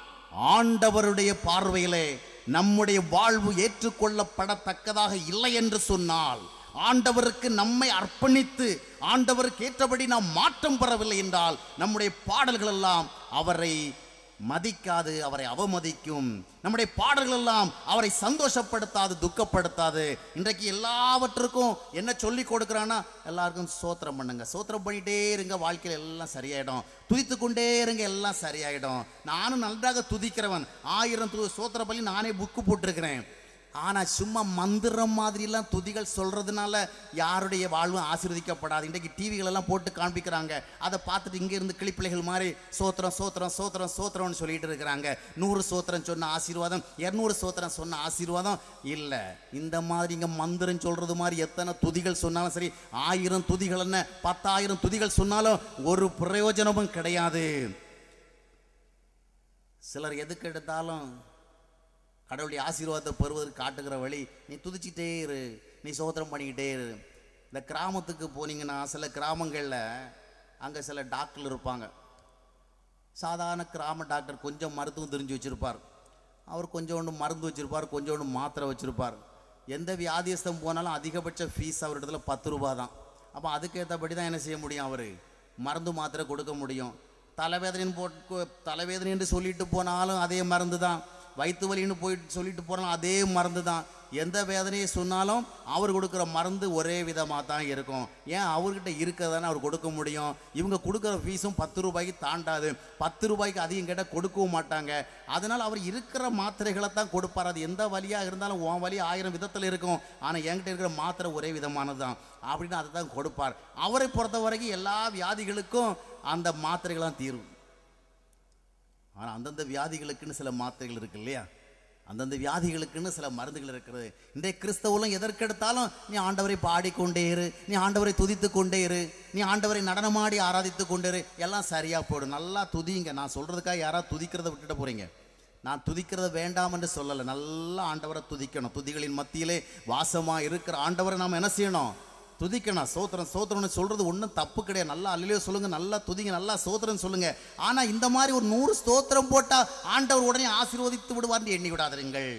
ஆண்டவருடைய பார்வையிலே நம்முடைய வாழ்வு ஏற்றுக்கொள்ளப்படத்தக்கதாக இல்லை என்று சொன்னால் ஆண்டவருக்கு நம்மை அர்ப்பணித்து ஆண்டவருக்கு ஏற்றபடி நாம் மாற்றம் பெறவில்லை என்றால் நம்முடைய பாடல்கள் எல்லாம் அவரை மதிக்காது அவரை அவமதிக்கும் நம்முடைய பாடல்கள் எல்லாம் அவரை சந்தோஷப்படுத்தாது துக்கப்படுத்தாது இன்றைக்கு எல்லாவற்றுக்கும் என்ன சொல்லி கொடுக்குறான்னா எல்லாருக்கும் சோத்திரம் பண்ணுங்க சோத்திரம் பண்ணிட்டே இருங்க வாழ்க்கையில் எல்லாம் சரியாயிடும் துதித்து கொண்டே இருங்க எல்லாம் சரியாயிடும் நானும் நன்றாக துதிக்கிறவன் ஆயிரம் து சோத்திர பள்ளி நானே புக்கு போட்டிருக்கிறேன் ஆனால் சும்மா மந்திரம் மாதிரிலாம் துதிகள் சொல்கிறதுனால யாருடைய வாழ்வும் ஆசீர்வதிக்கப்படாது இன்றைக்கு டிவிகளெல்லாம் போட்டு காண்பிக்கிறாங்க அதை பார்த்துட்டு இங்கே இருந்து கிளிப்பிள்ளைகள் மாதிரி சோத்திரம் சோத்திரம் சோத்திரம் சோத்திரம்னு சொல்லிட்டு இருக்கிறாங்க நூறு சோத்திரம் சொன்ன ஆசீர்வாதம் இரநூறு சோத்திரம் சொன்ன ஆசீர்வாதம் இல்லை இந்த மாதிரி இங்கே மந்திரம் சொல்கிறது மாதிரி எத்தனை துதிகள் சொன்னாலும் சரி ஆயிரம் துதிகள் என்ன பத்தாயிரம் துதிகள் சொன்னாலும் ஒரு பிரயோஜனமும் கிடையாது சிலர் எதுக்கு எடுத்தாலும் கடவுளுடைய ஆசீர்வாதத்தை பெறுவதற்கு காட்டுகிற வழி நீ துதிச்சிட்டே இரு நீ சோதனம் பண்ணிக்கிட்டே இரு இந்த கிராமத்துக்கு போனீங்கன்னா சில கிராமங்களில் அங்கே சில டாக்டர் இருப்பாங்க சாதாரண கிராம டாக்டர் கொஞ்சம் மருத்துவம் தெரிஞ்சு வச்சுருப்பார் அவர் கொஞ்சோண்டு மருந்து வச்சுருப்பார் கொஞ்சோண்டு மாத்திரை வச்சுருப்பார் எந்த வியாதியஸ்தம் போனாலும் அதிகபட்ச ஃபீஸ் அவரிடத்துல பத்து ரூபா தான் அப்போ அதுக்கேற்றபடி தான் என்ன செய்ய முடியும் அவர் மருந்து மாத்திரை கொடுக்க முடியும் தலைவேதனைன்னு போட்டு தலைவேதனை என்று சொல்லிட்டு போனாலும் அதே மருந்து தான் வயிற்று வலின்னு போயிட்டு சொல்லிட்டு போனாலும் அதே மருந்து தான் எந்த வேதனையை சொன்னாலும் அவர் கொடுக்குற மருந்து ஒரே விதமாக தான் இருக்கும் ஏன் அவர்கிட்ட இருக்கிறதானே அவர் கொடுக்க முடியும் இவங்க கொடுக்குற ஃபீஸும் பத்து ரூபாய்க்கு தாண்டாது பத்து ரூபாய்க்கு அதிகம் கேட்டால் கொடுக்கவும் மாட்டாங்க அதனால் அவர் இருக்கிற மாத்திரைகளை தான் கொடுப்பார் அது எந்த வழியாக இருந்தாலும் உன் வழி ஆயிரம் விதத்தில் இருக்கும் ஆனால் என்கிட்ட இருக்கிற மாத்திரை ஒரே விதமானது தான் அப்படின்னு அதை தான் கொடுப்பார் அவரை பொறுத்த வரைக்கும் எல்லா வியாதிகளுக்கும் அந்த மாத்திரைகளாம் தீர்வு ஆனால் அந்தந்த வியாதிகளுக்குன்னு சில மாத்திரைகள் இருக்கு இல்லையா அந்தந்த வியாதிகளுக்குன்னு சில மருந்துகள் இருக்கிறது இன்றைய கிறிஸ்தவங்களும் எதற்கெடுத்தாலும் நீ ஆண்டவரை பாடிக்கொண்டே இரு நீ ஆண்டவரை துதித்து கொண்டே இரு நீ ஆண்டவரை நடனமாடி ஆராதித்து கொண்டே இரு எல்லாம் சரியாக போடும் நல்லா துதிங்க நான் சொல்கிறதுக்காக யாராவது துதிக்கிறத விட்டுட்டு போகிறீங்க நான் துதிக்கிறத வேண்டாம் என்று சொல்லலை நல்லா ஆண்டவரை துதிக்கணும் துதிகளின் மத்தியிலே வாசமாக இருக்கிற ஆண்டவரை நாம் என்ன செய்யணும் துதிக்கணும் சோத்திரம் சோத்திரம்னு சொல்றது ஒன்றும் தப்பு கிடையாது நல்லா அல்லையோ சொல்லுங்க நல்லா துதிங்க நல்லா சோத்திரம் சொல்லுங்க ஆனா இந்த மாதிரி ஒரு நூறு ஸ்தோத்திரம் போட்டா ஆண்டவர் உடனே ஆசீர்வதித்து விடுவார்னு எண்ணி விடாதீர்கள்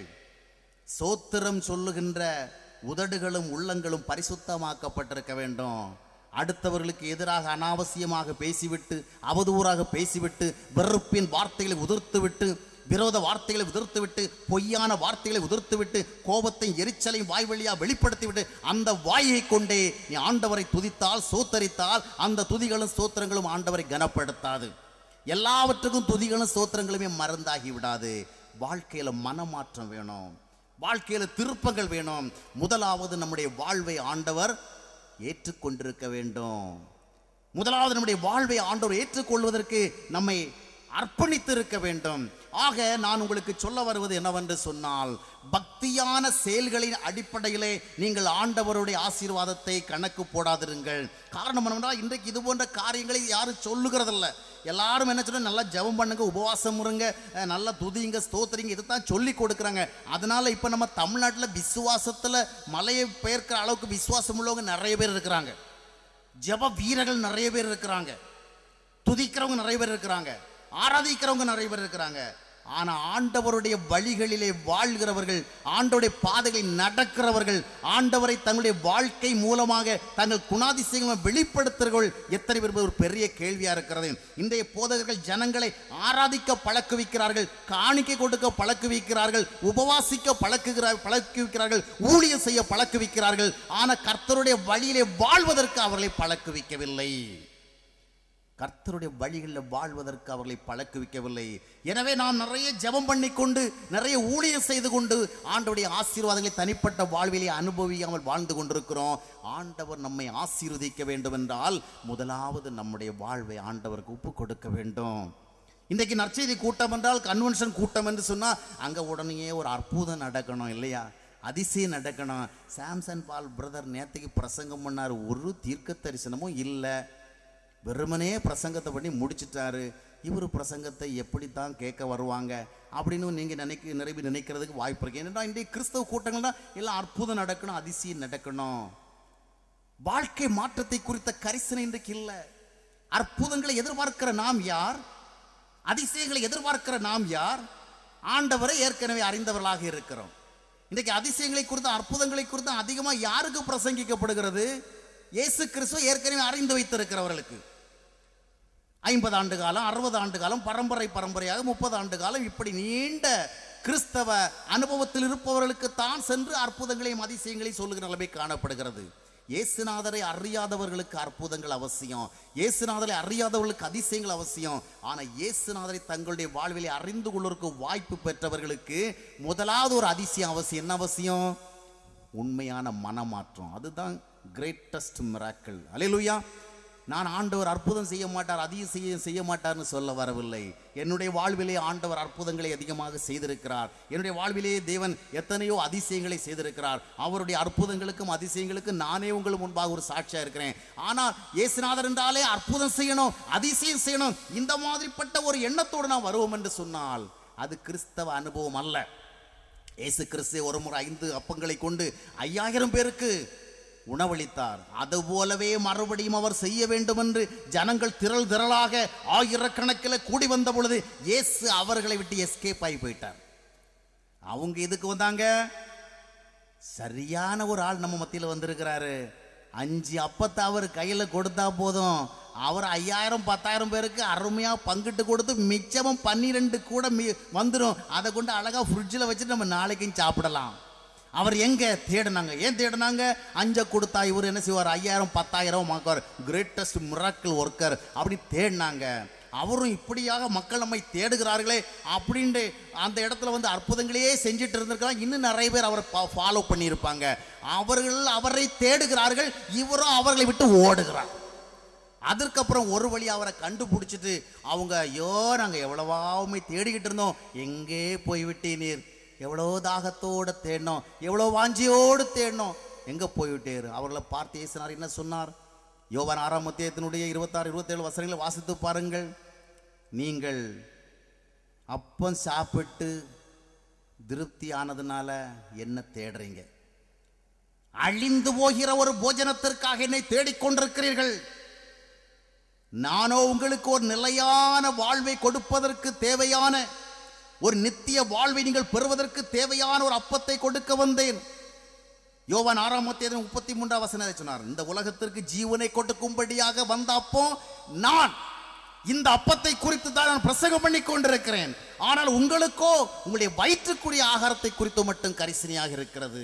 சோத்திரம் சொல்லுகின்ற உதடுகளும் உள்ளங்களும் பரிசுத்தமாக்கப்பட்டிருக்க வேண்டும் அடுத்தவர்களுக்கு எதிராக அனாவசியமாக பேசிவிட்டு அவதூறாக பேசிவிட்டு வெறுப்பின் வார்த்தைகளை உதிர்த்துவிட்டு விரோத வார்த்தைகளை உதிர்த்துவிட்டு பொய்யான வார்த்தைகளை உதிர்த்துவிட்டு கோபத்தையும் எரிச்சலையும் வாய் வழியா வெளிப்படுத்திவிட்டு அந்த வாயை கொண்டே நீ ஆண்டவரை துதித்தால் சோத்தரித்தால் அந்த துதிகளும் சோத்திரங்களும் ஆண்டவரை கனப்படுத்தாது எல்லாவற்றுக்கும் துதிகளும் சோத்திரங்களுமே மறந்தாகி விடாது வாழ்க்கையில மனமாற்றம் வேணும் வாழ்க்கையில திருப்பங்கள் வேணும் முதலாவது நம்முடைய வாழ்வை ஆண்டவர் ஏற்றுக்கொண்டிருக்க வேண்டும் முதலாவது நம்முடைய வாழ்வை ஆண்டவர் ஏற்றுக்கொள்வதற்கு நம்மை அர்ப்பணித்து இருக்க வேண்டும் ஆக நான் உங்களுக்கு சொல்ல வருவது என்னவென்று சொன்னால் பக்தியான செயல்களின் அடிப்படையிலே நீங்கள் ஆண்டவருடைய ஆசீர்வாதத்தை கணக்கு போடாதிருங்கள் காரணம் என்னவென்றால் இன்றைக்கு இது போன்ற காரியங்களை யாரும் சொல்லுகிறதில்ல எல்லாரும் என்ன சொல்ல நல்லா ஜெபம் பண்ணுங்க உபவாசம் இருங்க அஹ், நல்லா துதிங்க ஸ்தோத்திரிங்க இதைத்தான் சொல்லி கொடுக்குறாங்க அதனால இப்போ நம்ம தமிழ்நாட்டில் விசுவாசத்தில் மலையை பெயர்க்கிற அளவுக்கு விசுவாசம் உள்ளவங்க நிறைய பேர் இருக்கிறாங்க ஜெப வீரர்கள் நிறைய பேர் இருக்கிறாங்க துதிக்கிறவங்க நிறைய பேர் இருக்கிறாங்க ஆராதிக்கிறவங்க நிறைய பேர் இருக்கிறாங்க ஆனா ஆண்டவருடைய வழிகளிலே வாழ்கிறவர்கள் ஆண்டவருடைய பாதைகளில் நடக்கிறவர்கள் ஆண்டவரை தங்களுடைய வாழ்க்கை மூலமாக தங்கள் குணாதிசயங்களை வெளிப்படுத்துகிறவர்கள் எத்தனை பேர் என்பது ஒரு பெரிய கேள்வியா இருக்கிறது இன்றைய போதகர்கள் ஜனங்களை ஆராதிக்க பழக்குவிக்கிறார்கள் காணிக்கை கொடுக்க பழக்குவிக்கிறார்கள் உபவாசிக்க பழக்குகிறார் பழக்குவிக்கிறார்கள் ஊழியம் செய்ய பழக்குவிக்கிறார்கள் ஆனா கர்த்தருடைய வழியிலே வாழ்வதற்கு அவர்களை பழக்குவிக்கவில்லை கர்த்தருடைய வழிகளில் வாழ்வதற்கு அவர்களை பழக்குவிக்கவில்லை எனவே நாம் நிறைய ஜெபம் பண்ணிக்கொண்டு நிறைய ஊழியம் செய்து கொண்டு ஆண்டவருடைய ஆசீர்வாதங்களை தனிப்பட்ட வாழ்விலே அனுபவியாமல் வாழ்ந்து கொண்டிருக்கிறோம் ஆண்டவர் நம்மை ஆசீர்வதிக்க வேண்டும் என்றால் முதலாவது நம்முடைய வாழ்வை ஆண்டவருக்கு ஒப்பு கொடுக்க வேண்டும் இன்றைக்கு நற்செய்தி கூட்டம் என்றால் கன்வென்ஷன் கூட்டம் என்று சொன்னால் அங்கே உடனே ஒரு அற்புதம் நடக்கணும் இல்லையா அதிசயம் நடக்கணும் சாம்சன் பால் பிரதர் நேற்றுக்கு பிரசங்கம் பண்ணார் ஒரு தீர்க்க தரிசனமும் இல்லை வெறுமனே பிரசங்கத்தை பண்ணி முடிச்சிட்டாரு இவர் பிரசங்கத்தை எப்படித்தான் கேட்க வருவாங்க அப்படின்னு நீங்கள் நினைக்க நிறைய நினைக்கிறதுக்கு வாய்ப்பு இருக்கு ஏன்னா இன்றைய கிறிஸ்தவ கூட்டங்கள்னா எல்லாம் அற்புதம் நடக்கணும் அதிசயம் நடக்கணும் வாழ்க்கை மாற்றத்தை குறித்த கரிசனை இன்றைக்கு இல்லை அற்புதங்களை எதிர்பார்க்கிற நாம் யார் அதிசயங்களை எதிர்பார்க்கிற நாம் யார் ஆண்டவரை ஏற்கனவே அறிந்தவர்களாக இருக்கிறோம் இன்றைக்கு அதிசயங்களை குறித்து அற்புதங்களை குறித்து அதிகமாக யாருக்கு பிரசங்கிக்கப்படுகிறது இயேசு கிறிஸ்துவ ஏற்கனவே அறிந்து வைத்திருக்கிறவர்களுக்கு ஐம்பது ஆண்டு காலம் அறுபது ஆண்டு காலம் பரம்பரை பரம்பரையாக முப்பது ஆண்டு காலம் இப்படி நீண்ட கிறிஸ்தவ அனுபவத்தில் இருப்பவர்களுக்கு தான் சென்று அற்புதங்களையும் அதிசயங்களையும் சொல்லுகிற நிலைமை காணப்படுகிறது இயேசுநாதரை அறியாதவர்களுக்கு அற்புதங்கள் அவசியம் இயேசுநாதரை அறியாதவர்களுக்கு அதிசயங்கள் அவசியம் ஆனால் இயேசுநாதரை தங்களுடைய வாழ்விலை அறிந்து கொள்வதற்கு வாய்ப்பு பெற்றவர்களுக்கு முதலாவது ஒரு அதிசயம் அவசியம் என்ன அவசியம் உண்மையான மனமாற்றம் அதுதான் கிரேட்டஸ்ட் மிராக்கிள் அலையலுயா நான் ஆண்டவர் அற்புதம் செய்ய மாட்டார் அதிகம் செய்ய செய்ய மாட்டார்னு சொல்ல வரவில்லை என்னுடைய வாழ்விலே ஆண்டவர் அற்புதங்களை அதிகமாக செய்திருக்கிறார் என்னுடைய வாழ்விலே தேவன் எத்தனையோ அதிசயங்களை செய்திருக்கிறார் அவருடைய அற்புதங்களுக்கும் அதிசயங்களுக்கும் நானே உங்கள் முன்பாக ஒரு சாட்சியாக இருக்கிறேன் ஆனால் இயேசுநாதர் என்றாலே அற்புதம் செய்யணும் அதிசயம் செய்யணும் இந்த மாதிரிப்பட்ட ஒரு எண்ணத்தோடு நான் வருவோம் என்று சொன்னால் அது கிறிஸ்தவ அனுபவம் அல்ல இயேசு கிறிஸ்து ஒரு முறை ஐந்து அப்பங்களை கொண்டு ஐயாயிரம் பேருக்கு உணவளித்தார் அதுபோலவே மறுபடியும் அவர் செய்ய வேண்டும் என்று ஜனங்கள் திரள் திரளாக ஆயிரக்கணக்கில் கூடி வந்த பொழுது இயேசு அவர்களை விட்டு எஸ்கேப் ஆகி போயிட்டார் அவங்க எதுக்கு வந்தாங்க சரியான ஒரு ஆள் நம்ம மத்தியில் வந்திருக்கிறாரு அஞ்சு அப்பத்தை அவர் கையில் கொடுத்தா போதும் அவர் ஐயாயிரம் பத்தாயிரம் பேருக்கு அருமையாக பங்கிட்டு கொடுத்து மிச்சமும் பன்னிரெண்டு கூட மி வந்துடும் அதை கொண்டு அழகாக ஃப்ரிட்ஜில் வச்சுட்டு நம்ம நாளைக்கும் சாப்பிடலாம் அவர் எங்க தேடினாங்க ஏன் தேடினாங்க அஞ்ச கொடுத்தா இவர் என்ன செய்வார் ஐயாயிரம் பத்தாயிரம் மாக்கார் கிரேட்டஸ்ட் மிராக்கிள் ஒர்க்கர் அப்படி தேடினாங்க அவரும் இப்படியாக மக்கள் நம்மை தேடுகிறார்களே அப்படின்ட்டு அந்த இடத்துல வந்து அற்புதங்களையே செஞ்சுட்டு இருந்திருக்கலாம் இன்னும் நிறைய பேர் அவரை ஃபாலோ பண்ணியிருப்பாங்க அவர்கள் அவரை தேடுகிறார்கள் இவரும் அவர்களை விட்டு ஓடுகிறார் அதற்கப்புறம் ஒரு வழி அவரை கண்டுபிடிச்சிட்டு அவங்க ஐயோ நாங்கள் எவ்வளவாவுமே தேடிக்கிட்டு இருந்தோம் எங்கே போய்விட்டீர் எவ்வளோ தாகத்தோடு தேடினோம் எவ்வளோ வாஞ்சியோடு தேடினோம் எங்கே போய்விட்டீர் அவர்களை பார்த்து ஏசினார் என்ன சொன்னார் யோவான் ஆறாம் மத்தியத்தினுடைய இருபத்தாறு இருபத்தேழு வசனங்களை வாசித்து பாருங்கள் நீங்கள் அப்பம் சாப்பிட்டு திருப்தி ஆனதுனால என்ன தேடுறீங்க அழிந்து போகிற ஒரு போஜனத்திற்காக என்னை தேடிக்கொண்டிருக்கிறீர்கள் நானோ உங்களுக்கு ஒரு நிலையான வாழ்வை கொடுப்பதற்கு தேவையான ஒரு நித்திய வாழ்வை நீங்கள் பெறுவதற்கு தேவையான ஒரு அப்பத்தை கொடுக்க வந்தேன் யோவான் ஆறாம் மத்திய முப்பத்தி மூன்றாம் வசனத்தை சொன்னார் இந்த உலகத்திற்கு ஜீவனை கொடுக்கும்படியாக வந்த அப்போ நான் இந்த அப்பத்தை குறித்து தான் நான் பிரசங்கம் பண்ணி கொண்டிருக்கிறேன் ஆனால் உங்களுக்கோ உங்களுடைய வயிற்றுக்குரிய ஆகாரத்தை குறித்து மட்டும் கரிசனையாக இருக்கிறது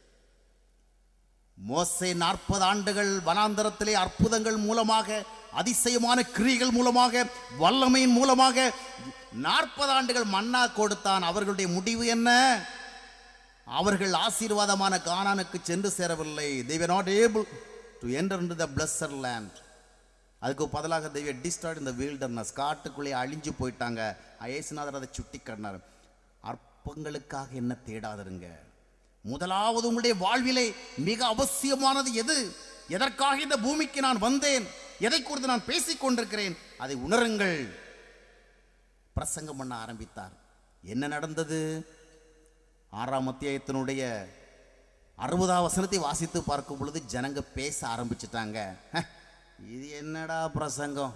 மோசே நாற்பது ஆண்டுகள் வனாந்தரத்திலே அற்புதங்கள் மூலமாக அதிசயமான கிரிகள் மூலமாக வல்லமையின் மூலமாக நாற்பது ஆண்டுகள் மன்னா கொடுத்தான் அவர்களுடைய முடிவு என்ன அவர்கள் ஆசீர்வாதமான கானானுக்கு சென்று சேரவில்லை they were not able to enter into the blessed land அதுக்கு பதிலாக தெய்வ டிஸ்டார்ட் இந்த wilderness காட்டுக்குள்ளே அழிஞ்சு போயிட்டாங்க ஐயேசுநாதர் அதை சுட்டி காட்டினார் அற்பங்களுக்காக என்ன தேடாதருங்க முதலாவது உங்களுடைய வாழ்விலே மிக அவசியமானது எது எதற்காக இந்த பூமிக்கு நான் வந்தேன் எதை குறித்து நான் பேசிக் கொண்டிருக்கிறேன் அதை உணருங்கள் பிரசங்கம் பண்ண ஆரம்பித்தார் என்ன நடந்தது ஆறாம் அத்தியாயத்தினுடைய அறுபதாம் வசனத்தை வாசித்து பார்க்கும் பொழுது ஜனங்க பேச ஆரம்பிச்சிட்டாங்க "ஹ, இது என்னடா பிரசங்கம்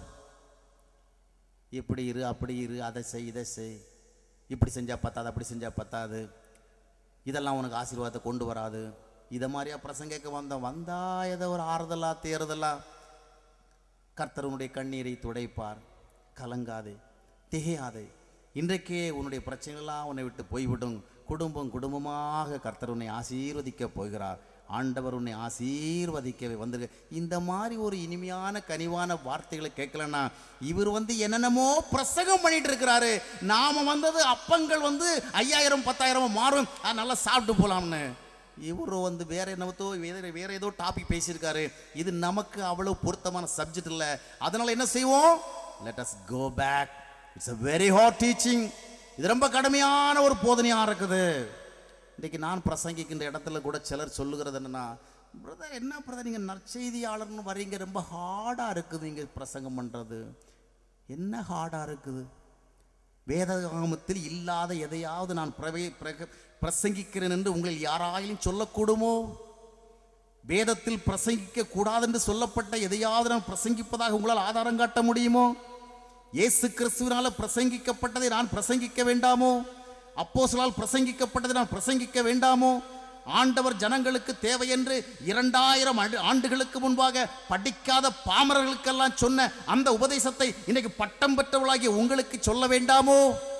இப்படி இரு அப்படி இரு அதை செய் இதை செய் இப்படி செஞ்சால் பத்தாது அப்படி செஞ்சால் பத்தாது இதெல்லாம் உனக்கு ஆசீர்வாதத்தை கொண்டு வராது இதை மாதிரியா பிரசங்கிக்க வந்தோம் வந்தா ஏதோ ஒரு ஆறுதலா தேறுதலா கர்த்தர் உன்னுடைய கண்ணீரை துடைப்பார் கலங்காதே திகையாதே இன்றைக்கே உன்னுடைய பிரச்சனைகள்லாம் உன்னை விட்டு போய்விடும் குடும்பம் குடும்பமாக கர்த்தர் உன்னை ஆசீர்வதிக்க போகிறார் ஆண்டவர் உன்னை ஆசீர்வதிக்கவே வந்திருக்க இந்த மாதிரி ஒரு இனிமையான கனிவான வார்த்தைகளை கேட்கலன்னா இவர் வந்து என்னென்னமோ பிரசங்கம் பண்ணிட்டு இருக்கிறாரு நாம வந்தது அப்பங்கள் வந்து ஐயாயிரம் பத்தாயிரம் மாறும் அது நல்லா சாப்பிட்டு போலாம்னு இவர் வந்து வேற என்னவோ வேற வேற ஏதோ டாபிக் பேசியிருக்காரு இது நமக்கு அவ்வளவு பொருத்தமான சப்ஜெக்ட் இல்லை அதனால என்ன செய்வோம் let us go back it's a very hot teaching இது ரொம்ப கடுமையான ஒரு போதனையா இருக்குது இன்றைக்கு நான் பிரசங்கிக்கின்ற இடத்துல கூட சிலர் சொல்லுகிறது என்னன்னா பிரதர் என்ன பிரதர் நீங்கள் நற்செய்தியாளர்னு வரீங்க ரொம்ப ஹார்டாக இருக்குது நீங்கள் பிரசங்கம் பண்ணுறது என்ன ஹார்டாக இருக்குது வேதகாமத்தில் இல்லாத எதையாவது நான் பிரவே பிரக பிரசங்கிக்கிறேன் என்று உங்களில் யாராயிலும் சொல்லக்கூடுமோ வேதத்தில் பிரசங்கிக்க கூடாது என்று சொல்லப்பட்ட எதையாவது நான் பிரசங்கிப்பதாக உங்களால் ஆதாரம் காட்ட முடியுமோ இயேசு கிறிஸ்துவினால பிரசங்கிக்கப்பட்டதை நான் பிரசங்கிக்க வேண்டாமோ அப்போஸ்தலரால் பிரசங்கிக்கப்பட்டதை நான் பிரசங்கிக்க வேண்டாமோ ஆண்டவர் ஜனங்களுக்கு தேவை என்று இரண்டாயிரம் ஆண்டு- ஆண்டுகளுக்கு முன்பாக படிக்காத பாமரர்களுக்கெல்லாம் சொன்ன அந்த உபதேசத்தை இன்னைக்கு பட்டம் பெற்றவளாகிய உங்களுக்கு சொல்ல வேண்டாமோ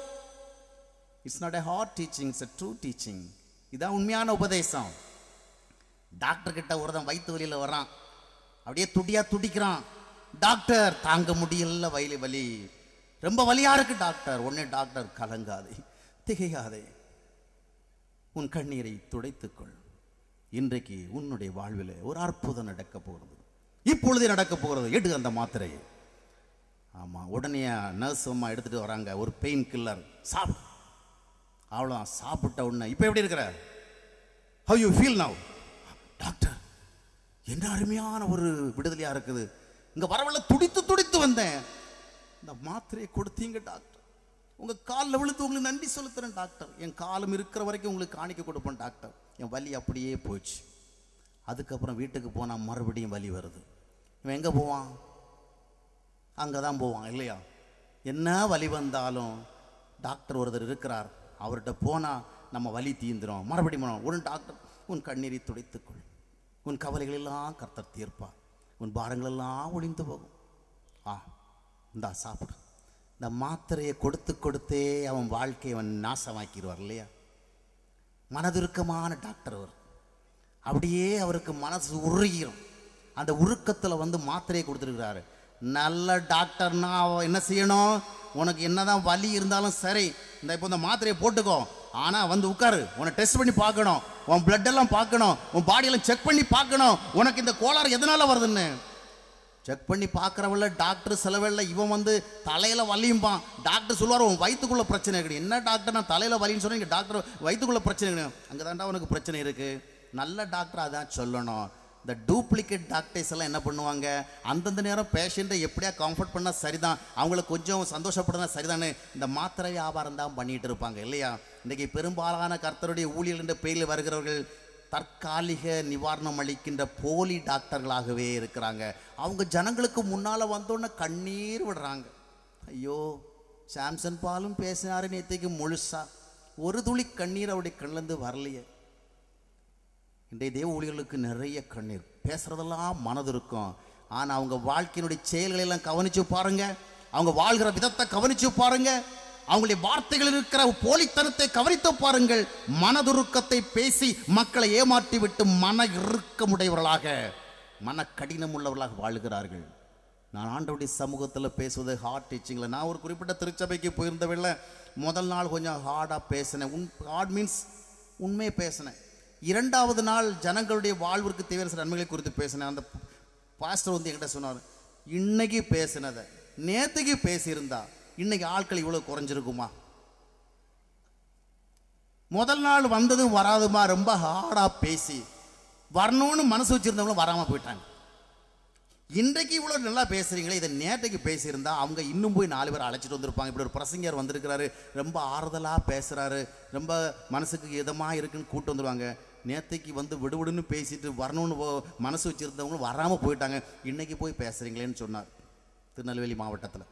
it's not a hard teaching it's a true teaching இதான் உண்மையான உபதேசம் டாக்டர் கிட்ட ஒருத்தன் வயிற்று வலியில் வரான் அப்படியே துடியா துடிக்கிறான் டாக்டர் தாங்க முடியல வயலி வலி ரொம்ப வலியா இருக்கு டாக்டர் உடனே டாக்டர் கலங்காதே திகையாதே உன் கண்ணீரை துடைத்துக்கொள் இன்றைக்கு உன்னுடைய வாழ்வில் ஒரு அற்புதம் நடக்க போகிறது இப்பொழுதே நடக்க போகிறது எடு அந்த மாத்திரையை ஆமாம் உடனே நர்ஸ் அம்மா எடுத்துட்டு வராங்க ஒரு பெயின் கில்லர் சாப்பிடு அவ்வளோ சாப்பிட்ட உடனே இப்போ எப்படி இருக்கிற how you feel now doctor என்ன அருமையான ஒரு விடுதலையா இருக்குது இங்க வரவள்ள துடித்து துடித்து வந்தேன் இந்த மாத்திரையை கொடுத்தீங்க டாக்டர் உங்க காலில் விழுந்து உங்களுக்கு நன்றி செலுத்துறேன் டாக்டர் என் காலம் இருக்கிற வரைக்கும் உங்களுக்கு காணிக்க கொடுப்பேன் டாக்டர் என் வலி அப்படியே போச்சு அதுக்கப்புறம் வீட்டுக்கு போனால் மறுபடியும் வலி வருது இவன் எங்கே போவான் அங்கே தான் போவான் இல்லையா என்ன வலி வந்தாலும் டாக்டர் ஒருத்தர் இருக்கிறார் அவர்கிட்ட போனால் நம்ம வலி தீந்துரும் மறுபடியும் போனோம். உன் டாக்டர் உன் கண்ணீரை துடைத்துக்கொள் உன் கவலைகள் எல்லாம் கர்த்தர் தீர்ப்பார் உன் பாரங்கள் எல்லாம் ஒளிந்து போகும் ஆ இந்தா சாப்பிடு இந்த மாத்திரையை கொடுத்து கொடுத்தே அவன் வாழ்க்கையை அவன் நாசமாக்கிடுவார் இல்லையா மனதுருக்கமான டாக்டர் அவர் அப்படியே அவருக்கு மனசு உருகிரும் அந்த உருக்கத்தில் வந்து மாத்திரையை கொடுத்துருக்கிறாரு நல்ல டாக்டர்னா அவ என்ன செய்யணும் உனக்கு என்னதான் வலி இருந்தாலும் சரி இந்த இப்போ இந்த மாத்திரையை போட்டுக்கோ ஆனால் வந்து உட்காரு உன்னை டெஸ்ட் பண்ணி பார்க்கணும் உன் blood எல்லாம் பார்க்கணும் உன் பாடியெல்லாம் செக் பண்ணி பார்க்கணும் உனக்கு இந்த கோளாறு எதனால வருதுன்னு செக் பண்ணி பார்க்குறவள டாக்டர் செலவில்ல இவன் வந்து தலையில் வலியும்பான் டாக்டர் சொல்லுவார் உன் வயிற்றுக்குள்ள பிரச்சனை கிடையாது என்ன டாக்டர் நான் தலையில் வலின்னு சொன்னீங்க டாக்டர் வயிற்றுக்குள்ள பிரச்சனை கிடையாது அங்கே தாண்டா உனக்கு பிரச்சனை இருக்குது நல்ல டாக்டர் அதான் சொல்லணும் இந்த டூப்ளிகேட் டாக்டர்ஸ் எல்லாம் என்ன பண்ணுவாங்க அந்தந்த நேரம் பேஷண்ட்டை எப்படியா கம்ஃபர்ட் பண்ணால் சரிதான் அவங்கள கொஞ்சம் சந்தோஷப்படுறதா சரிதானே இந்த மாத்திரை வியாபாரம் தான் பண்ணிட்டு இருப்பாங்க இல்லையா இன்றைக்கி பெரும்பாலான கர்த்தருடைய ஊழியர் என்ற பெயரில் வருகிறவர்கள் தற்காலிக நிவாரணம் அளிக்கின்ற போலி டாக்டர்களாகவே இருக்கிறாங்க அவங்க ஜனங்களுக்கு முன்னால் வந்தோடனே கண்ணீர் விடுறாங்க ஐயோ சாம்சன் பாலும் பேசினாரு நேற்றுக்கு முழுசா ஒரு துளி கண்ணீர் அவருடைய கண்ணிலேருந்து வரலையே இன்றைய தேவ ஊழியர்களுக்கு நிறைய கண்ணீர் பேசுறதெல்லாம் மனது இருக்கும் ஆனால் அவங்க வாழ்க்கையினுடைய செயல்களை எல்லாம் கவனிச்சு பாருங்க அவங்க வாழ்கிற விதத்தை கவனிச்சு பாருங்க அவங்களுடைய வார்த்தைகளில் இருக்கிற போலித்தனத்தை கவனித்து பாருங்கள் மனதுருக்கத்தை பேசி மக்களை ஏமாற்றி விட்டு மன இறுக்கமுடையவர்களாக மன கடினம் உள்ளவர்களாக வாழ்கிறார்கள் நான் ஆண்டவருடைய சமூகத்தில் பேசுவது ஹார்ட் டீச்சிங்கில் நான் ஒரு குறிப்பிட்ட திருச்சபைக்கு போயிருந்தவில்ல முதல் நாள் கொஞ்சம் ஹார்டாக பேசினேன் உன் ஹார்ட் மீன்ஸ் உண்மையை பேசினேன் இரண்டாவது நாள் ஜனங்களுடைய வாழ்விற்கு தேவையான சில நன்மைகளை குறித்து பேசினேன் அந்த பாஸ்டர் வந்து என்கிட்ட சொன்னார் இன்னைக்கு பேசினதை நேற்றுக்கு பேசியிருந்தா இன்னைக்கு ஆட்கள் இவ்வளோ குறைஞ்சிருக்குமா முதல் நாள் வந்ததும் வராதுமா ரொம்ப ஹார்டாக பேசி வரணும்னு மனசு வச்சுருந்தவங்களும் வராமல் போயிட்டாங்க இன்றைக்கு இவ்வளோ நல்லா பேசுகிறீங்களே இதை நேற்றைக்கு பேசியிருந்தா அவங்க இன்னும் போய் நாலு பேர் அழைச்சிட்டு வந்திருப்பாங்க இப்படி ஒரு பிரசங்கர் வந்திருக்கிறாரு ரொம்ப ஆறுதலாக பேசுகிறாரு ரொம்ப மனசுக்கு இதமாக இருக்குன்னு கூட்டு வந்துருவாங்க நேற்றைக்கு வந்து விடுவிடுன்னு பேசிட்டு வரணும்னு போ- மனசு வச்சுருந்தவங்களும் வராமல் போயிட்டாங்க இன்னைக்கு போய் பேசுகிறீங்களேன்னு சொன்னார் திருநெல்வேலி மாவட்டத்தில்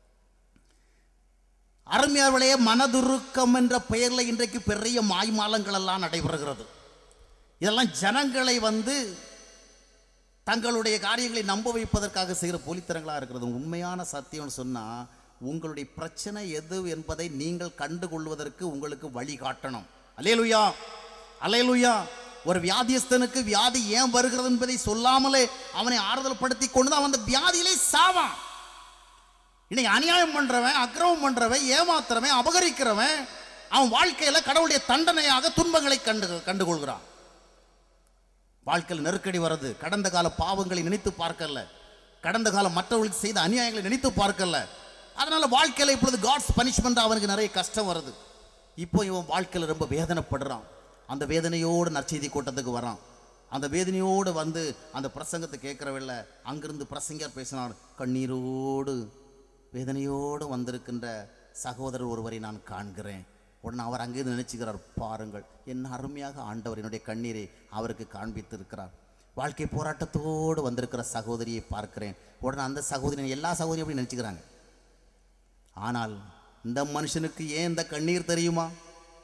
அருமையார்களே மனதுருக்கம் என்ற பெயரில் இன்றைக்கு பெரிய மாய்மாலங்கள் எல்லாம் நடைபெறுகிறது இதெல்லாம் ஜனங்களை வந்து தங்களுடைய காரியங்களை நம்ப வைப்பதற்காக செய்கிற போலித்தனங்களாக இருக்கிறது உண்மையான சத்தியம்னு சொன்னால் உங்களுடைய பிரச்சனை எது என்பதை நீங்கள் கண்டுகொள்வதற்கு உங்களுக்கு வழிகாட்டணும் அலேலுயா அலேலுயா ஒரு வியாதியஸ்தனுக்கு வியாதி ஏன் வருகிறது என்பதை சொல்லாமலே அவனை ஆறுதல் படுத்தி கொண்டு தான் அவன் அந்த வியாதியிலே சாவான் இன்னைக்கு அநியாயம் பண்றவன் அக்கிரமம் பண்றவன் ஏமாத்துறவன் அபகரிக்கிறவன் அவன் வாழ்க்கையில கடவுளுடைய தண்டனையாக துன்பங்களை கண்டு கண்டுகொள்கிறான் வாழ்க்கையில் நெருக்கடி வருது கடந்த கால பாவங்களை நினைத்து பார்க்கல கடந்த காலம் மற்றவர்களுக்கு செய்த அநியாயங்களை நினைத்து பார்க்கல அதனால வாழ்க்கையில இப்பொழுது காட்ஸ் பனிஷ்மெண்ட் அவனுக்கு நிறைய கஷ்டம் வருது இப்போ இவன் வாழ்க்கையில் ரொம்ப வேதனைப்படுறான் அந்த வேதனையோடு நற்செய்தி கூட்டத்துக்கு வரான் அந்த வேதனையோடு வந்து அந்த பிரசங்கத்தை கேட்கிறவில்ல அங்கிருந்து பிரசங்கர் பேசினார் கண்ணீரோடு வேதனையோடு வந்திருக்கின்ற சகோதரர் ஒருவரை நான் காண்கிறேன் உடனே அவர் அங்கிருந்து நினைச்சுக்கிறார் பாருங்கள் என்ன அருமையாக ஆண்டவர் என்னுடைய கண்ணீரை அவருக்கு காண்பித்து இருக்கிறார் வாழ்க்கை போராட்டத்தோடு வந்திருக்கிற சகோதரியை பார்க்கிறேன் உடனே அந்த சகோதரி எல்லா சகோதரியும் அப்படி நினச்சிக்கிறாங்க ஆனால் இந்த மனுஷனுக்கு ஏன் இந்த கண்ணீர் தெரியுமா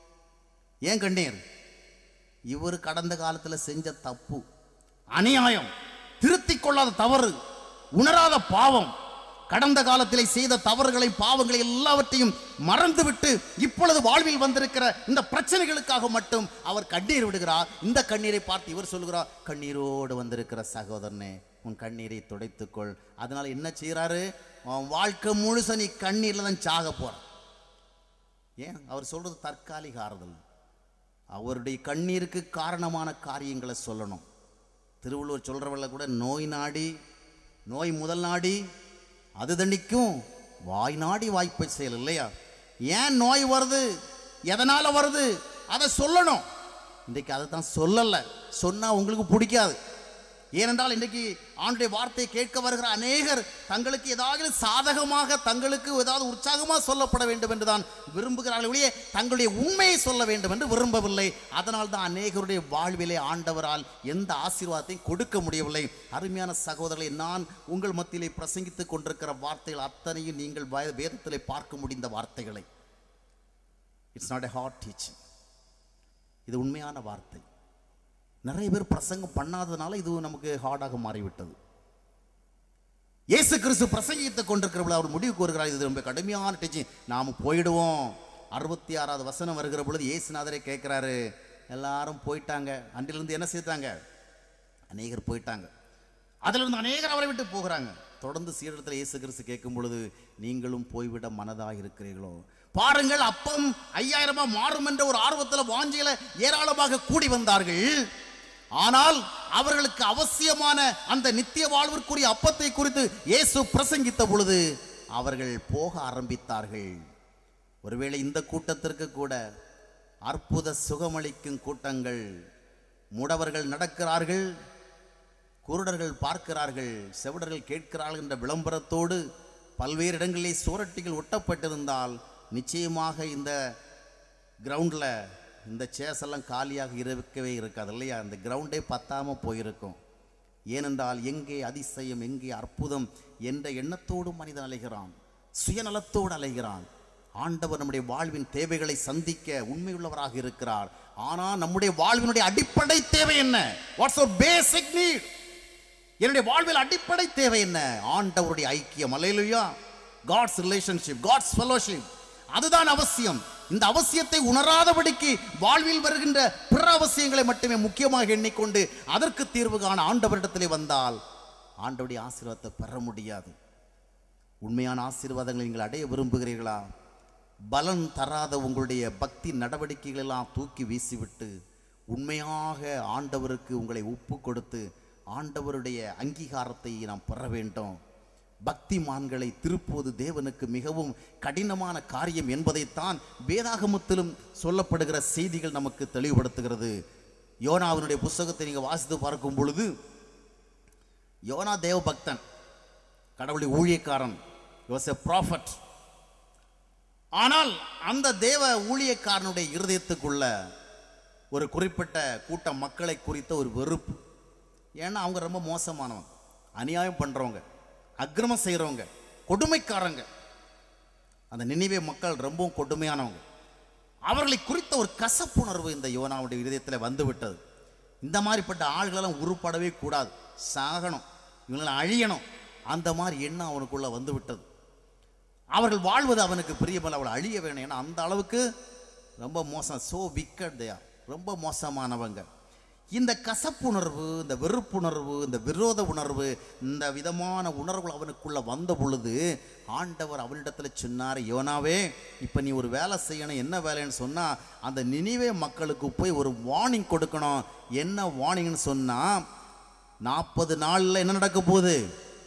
ஏன் கண்ணீர் இவர் கடந்த காலத்தில் செஞ்ச தப்பு அநியாயம் திருத்திக் கொள்ளாத தவறு உணராத பாவம் கடந்த காலத்திலே செய்த தவறுகளை பாவங்களை எல்லாவற்றையும் மறந்துவிட்டு இப்பொழுது வாழ்வில் வந்திருக்கிற இந்த பிரச்சனைகளுக்காக மட்டும் அவர் கண்ணீர் விடுகிறார் இந்த கண்ணீரை பார்த்து இவர் சொல்லுகிறார் கண்ணீரோடு வந்திருக்கிற சகோதரனே உன் கண்ணீரை துடைத்துக்கொள் அதனால என்ன செய்றாரு உன் வாழ்க்கை முழுச நீ கண்ணீர்ல தான் சாக போற ஏன் அவர் சொல்றது தற்காலிக ஆறுதல் அவருடைய கண்ணீருக்கு காரணமான காரியங்களை சொல்லணும் திருவள்ளுவர் சொல்றவங்கள கூட நோய் நாடி நோய் முதல் நாடி அது தண்டிக்கும் வாய் நாடி வாய்ப்பை செயல் இல்லையா ஏன் நோய் வருது எதனால வருது அதை சொல்லணும் இன்றைக்கு அதை தான் சொல்லலை சொன்னா உங்களுக்கு பிடிக்காது ஏனென்றால் இன்றைக்கு ஆண்டுடைய வார்த்தையை கேட்க வருகிற அநேகர் தங்களுக்கு ஏதாவது சாதகமாக தங்களுக்கு ஏதாவது உற்சாகமாக சொல்லப்பட வேண்டும் என்று தான் விரும்புகிறார்கள் ஒழிய தங்களுடைய உண்மையை சொல்ல வேண்டும் என்று விரும்பவில்லை அதனால் தான் அநேகருடைய வாழ்விலே ஆண்டவரால் எந்த ஆசீர்வாதத்தையும் கொடுக்க முடியவில்லை அருமையான சகோதரர்களை நான் உங்கள் மத்தியிலே பிரசங்கித்துக் கொண்டிருக்கிற வார்த்தைகள் அத்தனையும் நீங்கள் வே- வேதத்திலே பார்க்க முடிந்த வார்த்தைகளை it's not a hard teaching இது உண்மையான வார்த்தை நிறைய பேர் பிரசங்கம் பண்ணாததுனால இது நமக்கு ஹார்டாக மாறிவிட்டது இயேசு கிறிஸ்து பிரசங்கித்துக் கொண்டிருக்கிறவள் அவர் முடிவு கூறுகிறார் இது ரொம்ப கடுமையான டீச்சிங் நாம் போயிடுவோம் அறுபத்தி ஆறாவது வசனம் வருகிற பொழுது இயேசுநாதரே கேட்குறாரு எல்லாரும் போயிட்டாங்க அன்றிலிருந்து என்ன செய்தாங்க அநேகர் போயிட்டாங்க அதிலிருந்து அநேகர் அவரை விட்டு போகிறாங்க தொடர்ந்து சீடத்தில் இயேசு கிறிஸ்து கேட்கும் பொழுது நீங்களும் போய்விட மனதாக இருக்கிறீர்களோ பாருங்கள் அப்பம் ஐயாயிரமா மாறும் என்ற ஒரு ஆர்வத்தில் வாஞ்சியில ஏராளமாக கூடி வந்தார்கள் ஆனால் அவர்களுக்கு அவசியமான அந்த நித்திய வாழ்விற்குரிய அப்பத்தை குறித்து இயேசு பிரசங்கித்த பொழுது அவர்கள் போக ஆரம்பித்தார்கள் ஒருவேளை இந்த கூட்டத்திற்கு கூட அற்புத சுகமளிக்கும் கூட்டங்கள் முடவர்கள் நடக்கிறார்கள் குருடர்கள் பார்க்கிறார்கள் செவிடர்கள் கேட்கிறார்கள் என்ற விளம்பரத்தோடு பல்வேறு இடங்களிலே சுவரட்டிகள் ஒட்டப்பட்டிருந்தால் நிச்சயமாக இந்த கிரவுண்டில் இந்த சேஸ் எல்லாம் காலியாக இருக்கவே இருக்காது இல்லையா இந்த கிரவுண்டே பத்தாம போயிருக்கும் ஏனென்றால் எங்கே அதிசயம் எங்கே அற்புதம் என்ற எண்ணத்தோடு மனிதன் அலைகிறான் சுயநலத்தோடு அலைகிறான் ஆண்டவர் நம்முடைய வாழ்வின் தேவைகளை சந்திக்க உண்மையுள்ளவராக இருக்கிறார் ஆனால் நம்முடைய வாழ்வினுடைய அடிப்படை தேவை என்ன வாட்ஸ் ஒரு பேசிக் நீட் என்னுடைய வாழ்வில் அடிப்படை தேவை என்ன ஆண்டவருடைய ஐக்கியம் அலையிலுயா காட்ஸ் ரிலேஷன்ஷிப் காட்ஸ் ஃபெலோஷிப் அதுதான் அவசியம் இந்த அவசியத்தை உணராதபடிக்கு வாழ்வில் வருகின்ற பிற அவசியங்களை மட்டுமே முக்கியமாக எண்ணிக்கொண்டு அதற்கு தீர்வு காண ஆண்டவரிடத்திலே வந்தால் ஆண்டவருடைய ஆசீர்வாதத்தை பெற முடியாது உண்மையான ஆசீர்வாதங்களை நீங்கள் அடைய விரும்புகிறீர்களா பலன் தராத உங்களுடைய பக்தி நடவடிக்கைகளெல்லாம் தூக்கி வீசிவிட்டு உண்மையாக ஆண்டவருக்கு உங்களை ஒப்பு கொடுத்து ஆண்டவருடைய அங்கீகாரத்தை நாம் பெற வேண்டும் பக்திமான்களை திருப்புவது தேவனுக்கு மிகவும் கடினமான காரியம் என்பதைத்தான் வேதாகமத்திலும் சொல்லப்படுகிற செய்திகள் நமக்கு தெளிவுபடுத்துகிறது யோனாவினுடைய புஸ்தகத்தை நீங்கள் வாசித்து பார்க்கும் பொழுது யோனா தேவ பக்தன் கடவுளுடைய ஊழியக்காரன் வாஸ் எ ப்ராஃபட் ஆனால் அந்த தேவ ஊழியக்காரனுடைய இருதயத்துக்குள்ள ஒரு குறிப்பிட்ட கூட்ட மக்களை குறித்த ஒரு வெறுப்பு ஏன்னா அவங்க ரொம்ப மோசமானவங்க அநியாயம் பண்ணுறவங்க அக்கிரமம் செய்கிறவங்க கொடுமைக்காரங்க அந்த நினைவே மக்கள் ரொம்பவும் கொடுமையானவங்க அவர்களை குறித்த ஒரு கசப்புணர்வு இந்த யோனாவுடைய இதயத்தில் வந்துவிட்டது இந்த மாதிரிப்பட்ட ஆள்களெல்லாம் உருப்படவே கூடாது சாகணும் இவங்களெல்லாம் அழியணும் அந்த மாதிரி எண்ணம் அவனுக்குள்ள வந்து விட்டது அவர்கள் வாழ்வது அவனுக்கு பிரியமல்ல அவளை அழிய வேணும் ஏன்னா அந்த அளவுக்கு ரொம்ப மோசம் சோ விக்கட் தே ரொம்ப மோசமானவங்க இந்த கசப்புணர்வு இந்த வெறுப்புணர்வு இந்த விரோத உணர்வு இந்த விதமான உணர்வுகள் அவனுக்குள்ள வந்த பொழுது ஆண்டவர் அவனிடத்தில் சொன்னார் யோனாவே இப்போ நீ ஒரு வேலை செய்யணும் என்ன வேலைன்னு சொன்னால் அந்த நினைவே மக்களுக்கு போய் ஒரு வார்னிங் கொடுக்கணும் என்ன வார்னிங்னு சொன்னால் நாற்பது நாளில் என்ன நடக்க போகுது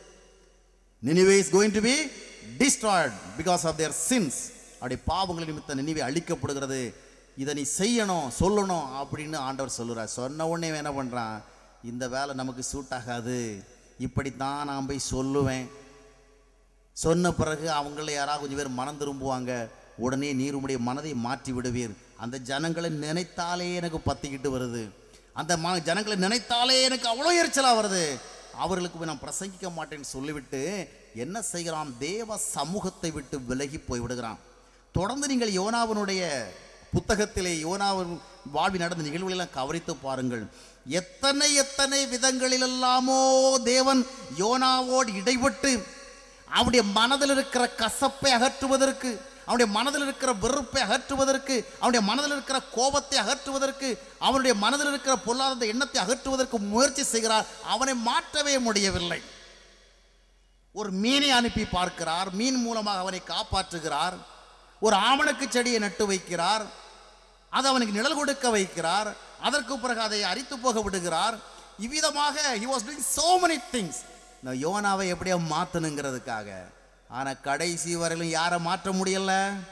Nineveh is going to be destroyed because of their sins அப்படி பாவங்கள் நிமித்த நினைவே அழிக்கப்படுகிறது இதை நீ செய்யணும் சொல்லணும் அப்படின்னு ஆண்டவர் சொல்லுறார் சொன்ன உடனே இவன் என்ன பண்ணுறான் இந்த வேலை நமக்கு சூட் ஆகாது இப்படித்தான் நான் போய் சொல்லுவேன் சொன்ன பிறகு அவங்கள யாராவது கொஞ்சம் பேர் மனம் திரும்புவாங்க உடனே நீர் உம்முடைய மனதை மாற்றி விடுவீர் அந்த ஜனங்களை நினைத்தாலே எனக்கு பத்திக்கிட்டு வருது அந்த ம ஜனங்களை நினைத்தாலே எனக்கு அவ்வளோ எரிச்சலாக வருது அவர்களுக்கு போய் நான் பிரசங்கிக்க மாட்டேன்னு சொல்லிவிட்டு என்ன செய்கிறான் தேவ சமூகத்தை விட்டு விலகி போய் விடுகிறான் தொடர்ந்து நீங்கள் யோனாவினுடைய புத்தகத்திலே யோனாவின் வாழ்வில் நடந்த நிகழ்வுகளெல்லாம் கவனித்து பாருங்கள் எத்தனை எத்தனை விதங்களிலெல்லாமோ தேவன் யோனாவோடு இடைப்பட்டு அவனுடைய மனதில் இருக்கிற கசப்பை அகற்றுவதற்கு அவனுடைய மனதில் இருக்கிற வெறுப்பை அகற்றுவதற்கு அவனுடைய மனதில் இருக்கிற கோபத்தை அகற்றுவதற்கு அவனுடைய மனதில் இருக்கிற பொல்லாத எண்ணத்தை அகற்றுவதற்கு முயற்சி செய்கிறார் அவனை மாற்றவே முடியவில்லை ஒரு மீனை அனுப்பி பார்க்கிறார் மீன் மூலமாக அவனை காப்பாற்றுகிறார் ஒரு ஆமணக்கு செடியை நட்டு வைக்கிறார் அது அவனுக்கு நிழல் கொடுக்க வைக்கிறார் அதற்கு பிறகு அதை அரித்து போக விடுகிறார் இவ்விதமாக he was doing so many things இந்த யோனாவை எப்படியோ மாற்றணுங்கிறதுக்காக ஆனால் கடைசி வரையிலும் யாரை மாற்ற முடியல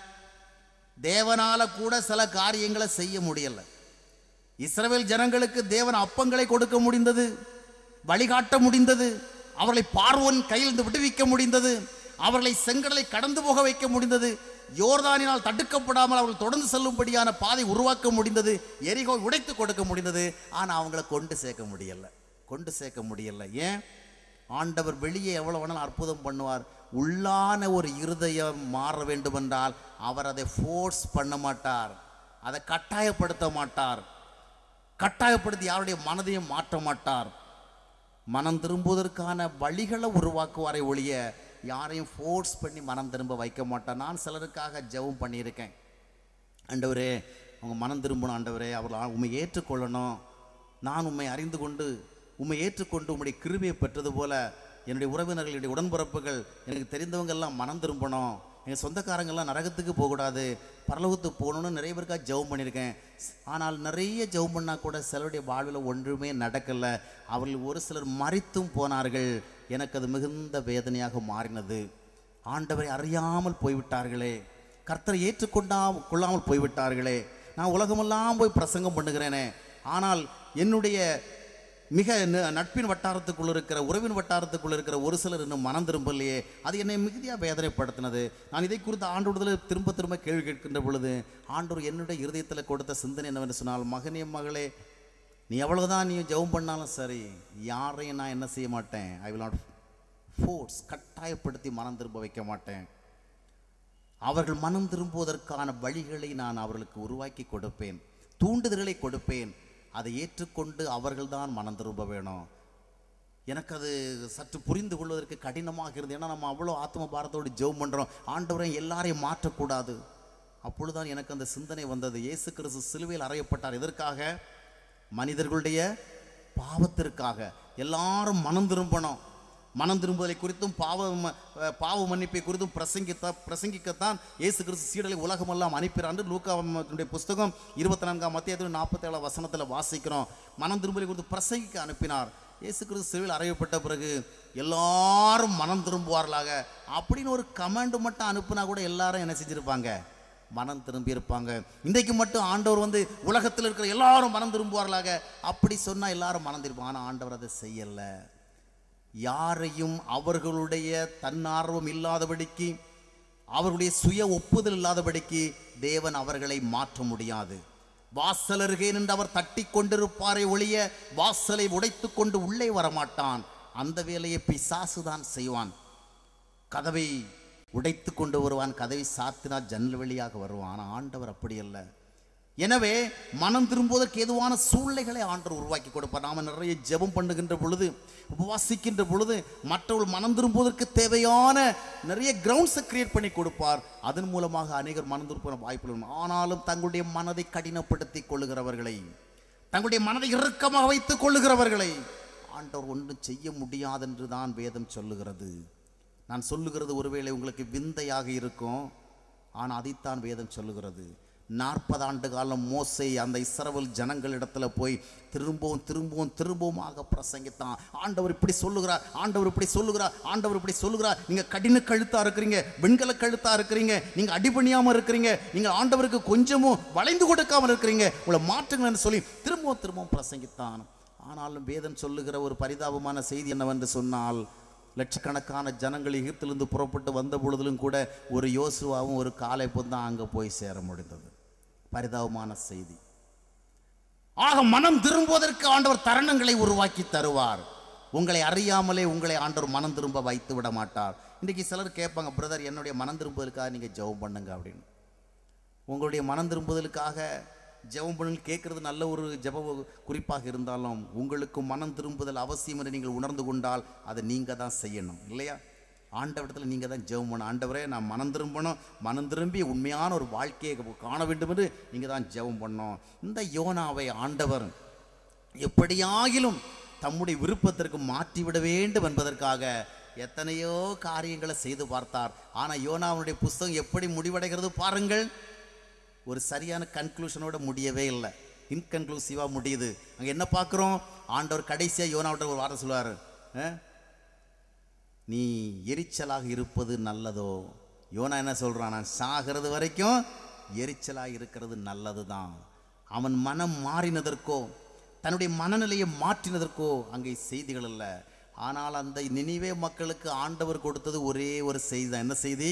தேவனால கூட சில காரியங்களை செய்ய முடியல இஸ்ரவேல் ஜனங்களுக்கு தேவன் அப்பங்களை கொடுக்க முடிந்தது வழிகாட்ட முடிந்தது அவர்களை பார்வோன் கையிலிருந்து விடுவிக்க முடிந்தது அவர்களை செங்கடலை கடந்து போக வைக்க முடிந்தது யோர்தானினால் தடுக்கப்படாமல் அவர்கள் தொடர்ந்து செல்லும்படியான பாதை உருவாக்க முடிந்தது எரிகோ உடைத்து கொடுக்க முடிந்தது ஆனால் அவங்கள கொண்டு சேர்க்க முடியல கொண்டு சேர்க்க முடியல ஏன் ஆண்டவர் வெளியே எவ்வளவு வேணாலும் அற்புதம் பண்ணுவார் உள்ளான ஒரு இருதயம் மாற வேண்டுமென்றால் அவர் அதை ஃபோர்ஸ் பண்ண மாட்டார் அதை கட்டாயப்படுத்த மாட்டார் கட்டாயப்படுத்தி யாருடைய மனதையும் மாற்ற மாட்டார் மனம் திரும்புவதற்கான வழிகளை உருவாக்குவாரை ஒழிய யாரையும் ஃபோர்ஸ் பண்ணி மனம் திரும்ப வைக்க மாட்டார் நான் சிலருக்காக ஜெபம் பண்ணியிருக்கேன் ஆண்டவரே அவங்க மனம் திரும்பணும் ஆண்டவரே அவர்கள் உண்மை ஏற்றுக்கொள்ளணும் நான் உண்மை அறிந்து கொண்டு உண்மை ஏற்றுக்கொண்டு உம்முடைய கிருபையை பெற்றது போல என்னுடைய உறவினர்கள் என்னுடைய உடன்பிறப்புகள் எனக்கு தெரிந்தவங்க எல்லாம் மனம் திரும்பணும் எங்கள் சொந்தக்காரங்கெல்லாம் நரகத்துக்கு போகக்கூடாது பரலோகத்துக்கு போகணும்னு நிறைய பேருக்காக ஜெபம் பண்ணியிருக்கேன் ஆனால் நிறைய ஜெபம் பண்ணால் கூட சிலருடைய வாழ்வில் ஒன்றுமே நடக்கலை அவர்கள் ஒரு சிலர் மறித்தும் போனார்கள் எனக்கு அது மிகுந்த வேதனையாக மாறினது ஆண்டவரை அறியாமல் போய்விட்டார்களே கர்த்தரை ஏற்றுக்கொண்டா கொள்ளாமல் போய்விட்டார்களே நான் உலகமெல்லாம் போய் பிரசங்கம் பண்ணுகிறேனே ஆனால் என்னுடைய மிக ந- நட்பின் வட்டாரத்துக்குள்ள இருக்கிற உறவின் வட்டாரத்துக்குள்ள இருக்கிற ஒரு சிலர் இன்னும் மனம் திரும்பலையே அது என்னை மிகுதியாக வேதனைப்படுத்தினது நான் இதை குறித்து ஆண்டோடத்தில் திரும்ப திரும்ப கேள்வி கேட்கின்ற பொழுது ஆண்டவர் என்னுடைய இருதயத்தில் கொடுத்த சிந்தனை என்னவென்று சொன்னால் மகனே மகளே நீ எவ்வளவுதான் நீ ஜெபம் பண்ணாலும் சரி யாரையும் நான் என்ன செய்ய மாட்டேன் ஐ வில் நாட் ஃபோர்ஸ் கட்டாயப்படுத்தி மனம் திரும்ப வைக்க மாட்டேன் அவர்கள் மனம் திரும்புவதற்கான வழிகளை நான் அவர்களுக்கு உருவாக்கி கொடுப்பேன் தூண்டுதல்களை கொடுப்பேன் அதை ஏற்றுக்கொண்டு அவர்கள்தான் மனம் திரும்ப வேணும் எனக்கு அது சற்று புரிந்து கொள்வதற்கு கடினமாக இருந்தது ஏன்னா நம்ம அவ்வளோ ஆத்ம பாரத்தோடு ஜெபம் பண்ணுறோம் ஆண்டவரை எல்லாரையும் மாற்றக்கூடாது அப்பொழுதுதான் எனக்கு அந்த சிந்தனை வந்தது இயேசு கிறிஸ்து சிலுவையில் அறையப்பட்டார் எதற்காக மனிதர்களுடைய பாவத்திற்காக எல்லாரும் மனம் திரும்பணும் மனம் திரும்புதலை குறித்தும் பாவ ம- அஹ் பாவ மன்னிப்பை குறித்தும் பிரசங்கித்த பிரசங்கிக்கத்தான் இயேசு கிறிஸ்து சீடலை உலகமெல்லாம் அனுப்பிறாண்டு லூக்காவுடைய புஸ்தகம் இருபத்தி நான்காம் மத்தியத்தில் நாற்பத்தேழாம் வசனத்தில் வாசிக்கிறோம் மனம் திரும்பலை குறித்து பிரசங்கிக்க அனுப்பினார் இயேசு கிறிஸ்து சிலுவையில் அறையப்பட்ட பிறகு எல்லாரும் மனம் திரும்புவார்களாக அப்படின்னு ஒரு கமாண்ட் மட்டும் அனுப்புனா கூட எல்லாரும் என்ன செஞ்சிருப்பாங்க மனம் திரும்பி இருப்பாங்க இன்றைக்கு மட்டும் ஆண்டவர் வந்து உலகத்தில் இருக்கிற எல்லாரும் மனம் திரும்புவார்களாக அப்படி சொன்னா எல்லாரும் மனம் திரும்புவாங்க ஆனால் ஆண்டவர் அதை செய்யலை யாரையும் அவர்களுடைய தன்னார்வம் இல்லாதபடிக்கு அவர்களுடைய சுய ஒப்புதல் இல்லாதபடிக்கு தேவன் அவர்களை மாற்ற முடியாது வாசலருகே நின்று அவர் தட்டி கொண்டிருப்பாரை ஒழிய வாசலை உடைத்து கொண்டு உள்ளே வரமாட்டான் அந்த வேலையை பிசாசு தான் செய்வான் கதவை உடைத்து கொண்டு வருவான் கதவை சாத்தினால் ஜன்னல் வழியாக வருவான் ஆனால் ஆண்டவர் அப்படி அல்ல எனவே மனம் திரும்புவதற்கு ஏதுவான சூழ்நிலைகளை ஆண்டவர் உருவாக்கி கொடுப்பார் நாம நிறைய ஜெபம் பண்ணுகின்ற பொழுது உபவாசிக்கின்ற பொழுது மற்றவர்கள் மனம் திரும்புவதற்கு தேவையான நிறைய கிரவுண்ட்ஸை கிரியேட் பண்ணி கொடுப்பார் அதன் மூலமாக அநேகர் மனம் திரும்ப வாய்ப்புகள் உண்டு. ஆனாலும் தங்களுடைய மனதை கடினப்படுத்தி கொள்ளுகிறவர்களை தங்களுடைய மனதை இறுக்கமாக வைத்துக் கொள்ளுகிறவர்களை ஆண்டவர் ஒன்றும் செய்ய முடியாதென்று தான் வேதம் சொல்லுகிறது நான் சொல்லுகிறது ஒருவேளை உங்களுக்கு விந்தையாக இருக்கும் ஆனால் அதைத்தான் வேதம் சொல்லுகிறது நாற்பது ஆண்டு காலம் மோசை அந்த இஸ்ரவேல் ஜனங்களிடத்துல போய் திரும்பவும் திரும்பவும் திரும்பவுமாக பிரசங்கித்தான் ஆண்டவர் இப்படி சொல்லுகிறார் ஆண்டவர் இப்படி சொல்லுகிறார் ஆண்டவர் இப்படி சொல்லுகிறார் நீங்க கடின கழுத்தா இருக்கிறீங்க வெண்கல கழுத்தா இருக்கிறீங்க நீங்க அடிபணியாம இருக்கிறீங்க நீங்க ஆண்டவருக்கு கொஞ்சமும் வளைந்து கொடுக்காம இருக்கிறீங்க உங்களை மாற்றுங்கன்னு சொல்லி திரும்பவும் திரும்பவும் பிரசங்கித்தான் ஆனாலும் வேதம் சொல்லுகிற ஒரு பரிதாபமான செய்தி என்னவென்று சொன்னால் லட்சக்கணக்கான ஜனங்கள் எகிப்திலிருந்து புறப்பட்டு வந்த பொழுதிலும் கூட ஒரு யோசுவாவும் ஒரு காலைப்பும் தான் அங்கே போய் சேர முடிந்தது பரிதாபமான செய்தி ஆக மனம் திரும்புவதற்கு ஆண்டவர் தருணங்களை உருவாக்கி தருவார் உங்களை அறியாமலே உங்களை ஆண்டவர் மனம் திரும்ப வைத்து விட மாட்டார் இன்றைக்கி சிலர் கேட்பாங்க பிரதர் என்னுடைய மனம் திரும்புவதற்காக நீங்கள் ஜெபம் பண்ணுங்க அப்படின்னு உங்களுடைய மனம் திரும்புதலுக்காக ஜெபம் பண்ணி கேட்கறது நல்ல ஒரு ஜெப குறிப்பாக இருந்தாலும் உங்களுக்கு மனம் திரும்புதல் அவசியம் என்று நீங்கள் உணர்ந்து கொண்டால் அதை நீங்கள் தான் செய்யணும் இல்லையா ஆண்டவரிடத்தில் நீங்கள் தான் ஜெபம் பண்ணணும் ஆண்டவரே நான் மனம் திரும்பணும் மனம் திரும்பி உண்மையான ஒரு வாழ்க்கையை காண வேண்டும் என்று நீங்கள் தான் ஜெபம் பண்ணணும் இந்த யோனாவை ஆண்டவர் எப்படியாகிலும் தம்முடைய விருப்பத்திற்கு மாற்றிவிட வேண்டும் என்பதற்காக எத்தனையோ காரியங்களை செய்து பார்த்தார் ஆனால் யோனாவுடைய புஸ்தகம் எப்படி முடிவடைகிறது பாருங்கள் ஒரு சரியான கன்க்ளூஷனோட முடியவே இல்லை இன்கன்க்ளூசிவாக முடியுது அங்கே என்ன பார்க்குறோம் ஆண்டவர் கடைசியாக யோனாவிட்ட ஒரு வார்த்தை சொல்லுவார் நீ எரிச்சலாக இருப்பது நல்லதோ யோனா என்ன சொல்றான் நான் சாகிறது வரைக்கும் எரிச்சலாக இருக்கிறது நல்லது தான் அவன் மனம் மாறினதற்கோ தன்னுடைய மனநிலையை மாற்றினதற்கோ அங்கே செய்திகள் இல்லை ஆனால் அந்த நினைவே மக்களுக்கு ஆண்டவர் கொடுத்தது ஒரே ஒரு செய்தி தான் என்ன செய்தி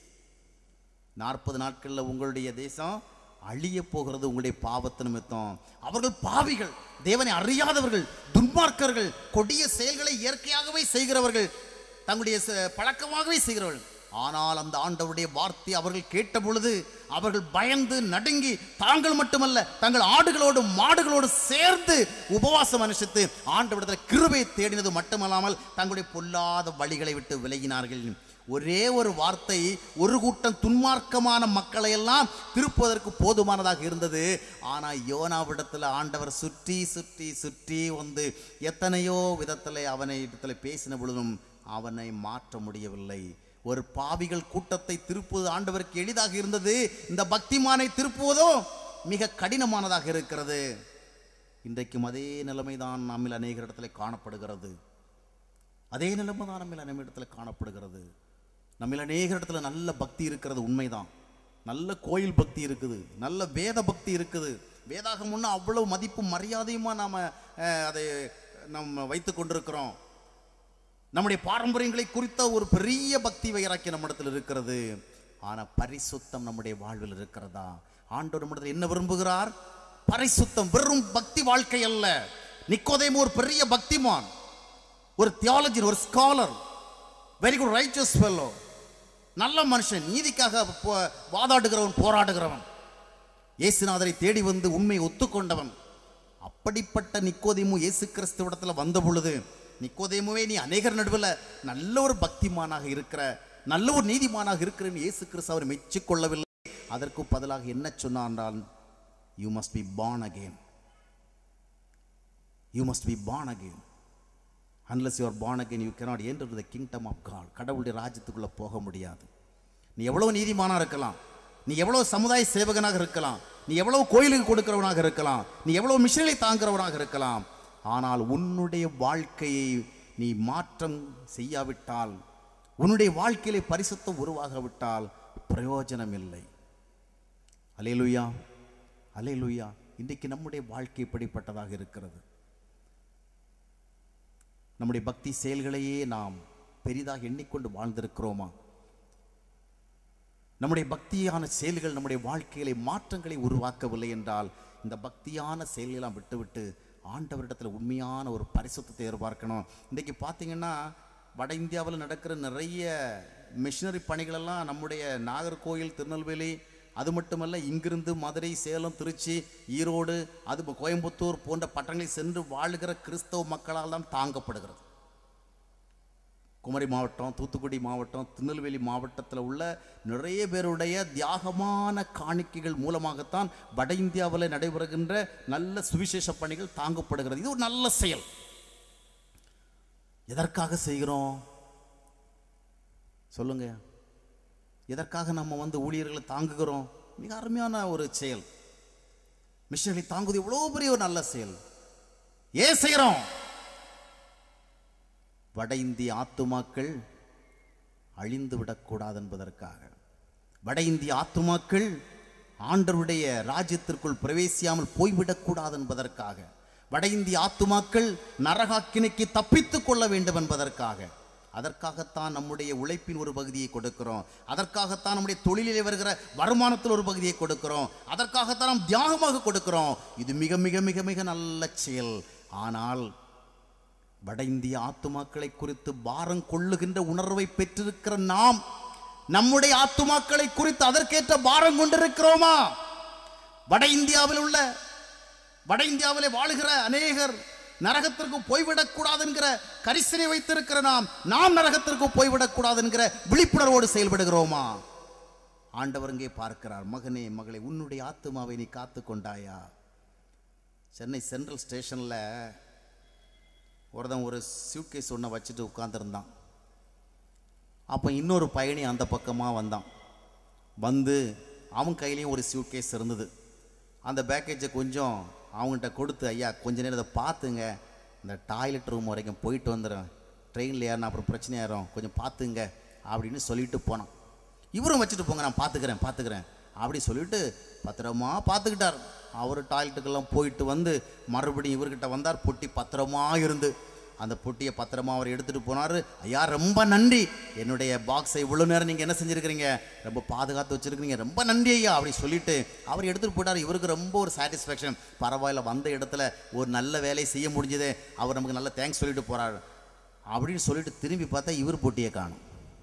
நாற்பது நாட்களில் உங்களுடைய தேசம் அழிய போகிறது உங்களுடைய பாவத்து நிமித்தம் அவர்கள் பாவிகள் தேவனை அறியாதவர்கள் துன்மார்க்கர்கள் கொடிய செயல்களை இயற்கையாகவே செய்கிறவர்கள் தங்களுடைய ச- பழக்கமாகவே செய்கிறவர்கள் ஆனால் அந்த ஆண்டவருடைய வார்த்தை அவர்கள் கேட்ட பொழுது அவர்கள் பயந்து நடுங்கி தாங்கள் மட்டுமல்ல தங்கள் ஆடுகளோடு மாடுகளோடு சேர்ந்து உபவாசம் அனுஷ்டித்து ஆண்டவரிடத்தில் கிருபை தேடினது மட்டுமல்லாமல் தங்களுடைய பொல்லாத வழிகளை விட்டு விலகினார்கள் ஒரே ஒரு வார்த்தை ஒரு கூட்டம் துன்மார்க்கமான மக்களை எல்லாம் திருப்புவதற்கு போதுமானதாக இருந்தது ஆனால் யோனாவிடத்தில் ஆண்டவர் சுற்றி சுற்றி சுற்றி வந்து எத்தனையோ விதத்தில் அவனை இடத்துல பேசின பொழுதும் அவனை மாற்ற முடியவில்லை ஒரு பாவிகள் கூட்டத்தை திருப்புவது ஆண்டவருக்கு எளிதாக இருந்தது இந்த பக்திமானை திருப்புவதோ மிக கடினமானதாக இருக்கிறது இன்றைக்கும் அதே நிலைமைதான் நம்மில் அநேக இடத்துல காணப்படுகிறது அதே நிலைமை தான் நம்ம நம்ம இடத்துல காணப்படுகிறது நம்ம அநேக இடத்துல நல்ல பக்தி இருக்கிறது உண்மைதான் நல்ல கோயில் பக்தி இருக்குது நல்ல வேத பக்தி இருக்குது வேதாகமுன்னா அவ்வளவு மதிப்பும் மரியாதையுமா நாம் அதை நம்ம வைத்து கொண்டிருக்கிறோம் நம்முடைய பாரம்பரியங்களை குறித்த ஒரு பெரிய பக்தி வைராக்கியம் நம்மிடத்தில் இருக்கிறது ஆனால் பரிசுத்தம் நம்முடைய வாழ்வில் இருக்கிறதா ஆண்டவர் நம்மிடத்தில் என்ன விரும்புகிறார் பரிசுத்தம் வெறும் பக்தி வாழ்க்கை அல்ல நிக்கோதேமு ஒரு பெரிய பக்திமான் ஒரு தியாலஜி ஒரு scholar very good riches fellow நல்ல மனுஷன் நீதிக்காக போ- வாதாடுகிறவன் போராடுகிறவன் இயேசுநாதரை தேடி வந்து உண்மையை ஒத்துக்கொண்டவன் அப்படிப்பட்ட நிக்கோதேமு இயேசு கிறிஸ்துவிடத்துல வந்த பொழுது நிக்கோதேமுவே நீ அநேகர் நடுவில் நல்ல ஒரு பக்திமானாக இருக்கிற நல்ல ஒரு நீதிமானாக இருக்கிறேன் இயேசு கிறிஸ்து அவர் மெச்சிக்கொள்ளவில்லை அதற்கு பதிலாக என்ன சொன்னார் என்றால் you must be born again you must be born again unless you are born again you cannot enter to the kingdom of God கடவுளுடைய ராஜ்யத்துக்குள்ளே போக முடியாது நீ எவ்வளோ நீதிமானா இருக்கலாம் நீ எவ்வளோ சமுதாய சேவகனாக இருக்கலாம் நீ எவ்வளோ கோயிலுக்கு கொடுக்கிறவனாக இருக்கலாம் நீ எவ்வளோ மிஷனரி தாங்கிறவனாக இருக்கலாம் ஆனால் உன்னுடைய வாழ்க்கையை நீ மாற்றம் செய்யாவிட்டால் உன்னுடைய வாழ்க்கையிலே பரிசுத்தம் உருவாகாவிட்டால் பிரயோஜனம் இல்லை அலேலுயா அலேலுயா இன்றைக்கு நம்முடைய வாழ்க்கை இப்படிப்பட்டதாக இருக்கிறது நம்முடைய பக்தி செயல்களையே நாம் பெரிதாக எண்ணிக்கொண்டு வாழ்ந்திருக்கிறோமா நம்முடைய பக்தியான செயல்கள் நம்முடைய வாழ்க்கையிலே மாற்றங்களை உருவாக்கவில்லை என்றால் இந்த பக்தியான செயல்களெல்லாம் விட்டுவிட்டு ஆண்டவரிடத்தில் உண்மையான ஒரு பரிசுத்தத்தை எதிர்பார்க்கணும் இன்றைக்கி பார்த்தீங்கன்னா வட இந்தியாவில் நடக்கிற நிறைய மிஷினரி பணிகளெல்லாம் நம்முடைய நாகர்கோயில் திருநெல்வேலி அது மட்டுமல்ல இங்கிருந்து மதுரை சேலம் திருச்சி ஈரோடு அது கோயம்புத்தூர் போன்ற பட்டணங்களில் சென்று வாழுகிற கிறிஸ்தவ மக்களால் தான் தாங்கப்படுகிறது குமரி மாவட்டம் தூத்துக்குடி மாவட்டம் திருநெல்வேலி மாவட்டத்தில் உள்ள நிறைய பேருடைய தியாகமான காணிக்கைகள் மூலமாகத்தான் வட இந்தியாவில் நடைபெறுகின்ற நல்ல சுவிசேஷ பணிகள் தாங்கப்படுகிறது இது ஒரு நல்ல செயல் எதற்காக செய்கிறோம் சொல்லுங்க எதற்காக நம்ம வந்து ஊழியர்களை தாங்குகிறோம் மிக அருமையான ஒரு செயல் மிஷனரி தாங்குவது எவ்வளோ பெரிய ஒரு நல்ல செயல் ஏன் செய்கிறோம் வட இந்திய ஆத்துமாக்கள் அழிந்து விடக்கூடாது என்பதற்காக வட இந்திய ஆத்துமாக்கள் ஆண்டருடைய ராஜ்யத்திற்குள் பிரவேசியாமல் போய்விடக்கூடாது என்பதற்காக வட இந்திய ஆத்துமாக்கள் நரகாக்கினைக்கு தப்பித்துக் கொள்ள வேண்டும் என்பதற்காக அதற்காகத்தான் நம்முடைய உழைப்பின் ஒரு பகுதியை கொடுக்கிறோம் அதற்காகத்தான் நம்முடைய தொழிலிலே வருகிற வருமானத்தில் ஒரு பகுதியை கொடுக்கிறோம் அதற்காகத்தான் நாம் தியாகமாக கொடுக்கிறோம் இது மிக மிக மிக மிக நல்ல செயல் ஆனால் வட இந்திய ஆத்துமாக்களை குறித்து பாரம் கொள்ளுகின்ற உணர்வை பெற்றிருக்கிற நாம் நம்முடைய ஆத்துமாக்களை குறித்து அதற்கேற்ற பாரம் கொண்டிருக்கிறோமா வட இந்தியாவில் உள்ள வட இந்தியாவிலே வாழுகிற அநேகர் நரகத்திற்கு போய்விடக்கூடாது என்கிற கரிசனை வைத்திருக்கிற நாம் நாம் நரகத்திற்கு போய்விடக்கூடாது என்கிற விழிப்புணர்வோடு செயல்படுகிறோமா ஆண்டவர் இங்கே பார்க்கிறார் மகனே மகளே உன்னுடைய ஆத்துமாவை நீ காத்து கொண்டாயா சென்னை சென்ட்ரல் ஸ்டேஷனில் ஒருத்தன் ஒரு சூட்கேஸ் ஒன்றை வச்சுட்டு உட்காந்துருந்தான் அப்போ இன்னொரு பயணி அந்த பக்கமாக வந்தான் வந்து அவன் கையிலையும் ஒரு சூட்கேஸ் இருந்தது அந்த பேக்கேஜை கொஞ்சம் அவங்ககிட்ட கொடுத்து ஐயா கொஞ்ச நேரம் இதை பார்த்துங்க இந்த டாய்லெட் ரூம் வரைக்கும் போயிட்டு வந்துடுறேன் ட்ரெயினில் ஏறினா அப்புறம் பிரச்சனை ஆயிரும் கொஞ்சம் பார்த்துங்க அப்படின்னு சொல்லிட்டு போனான் இவரும் வச்சுட்டு போங்க நான் பார்த்துக்கிறேன் பார்த்துக்கிறேன் அப்படி சொல்லிட்டு பத்திரமா பார்த்துக்கிட்டார் அவர் டாய்லெட்டுக்கெல்லாம் போயிட்டு வந்து மறுபடியும் இவர்கிட்ட வந்தார் பொட்டி பத்திரமா இருந்து அந்த பொட்டியை பத்திரமா அவர் எடுத்துகிட்டு போனார் ஐயா ரொம்ப நன்றி என்னுடைய பாக்ஸை இவ்வளோ நேரம் நீங்கள் என்ன செஞ்சுருக்கிறீங்க ரொம்ப பாதுகாத்து வச்சுருக்கிறீங்க ரொம்ப நன்றி ஐயா அப்படி சொல்லிட்டு அவர் எடுத்துகிட்டு போயிட்டார் இவருக்கு ரொம்ப ஒரு சாட்டிஸ்ஃபேக்ஷன் பரவாயில்ல வந்த இடத்துல ஒரு நல்ல வேலையை செய்ய முடிஞ்சதே அவர் நமக்கு நல்ல தேங்க்ஸ் சொல்லிட்டு போகிறார் அப்படின்னு சொல்லிட்டு திரும்பி பார்த்தா இவர் பொட்டியை காணும்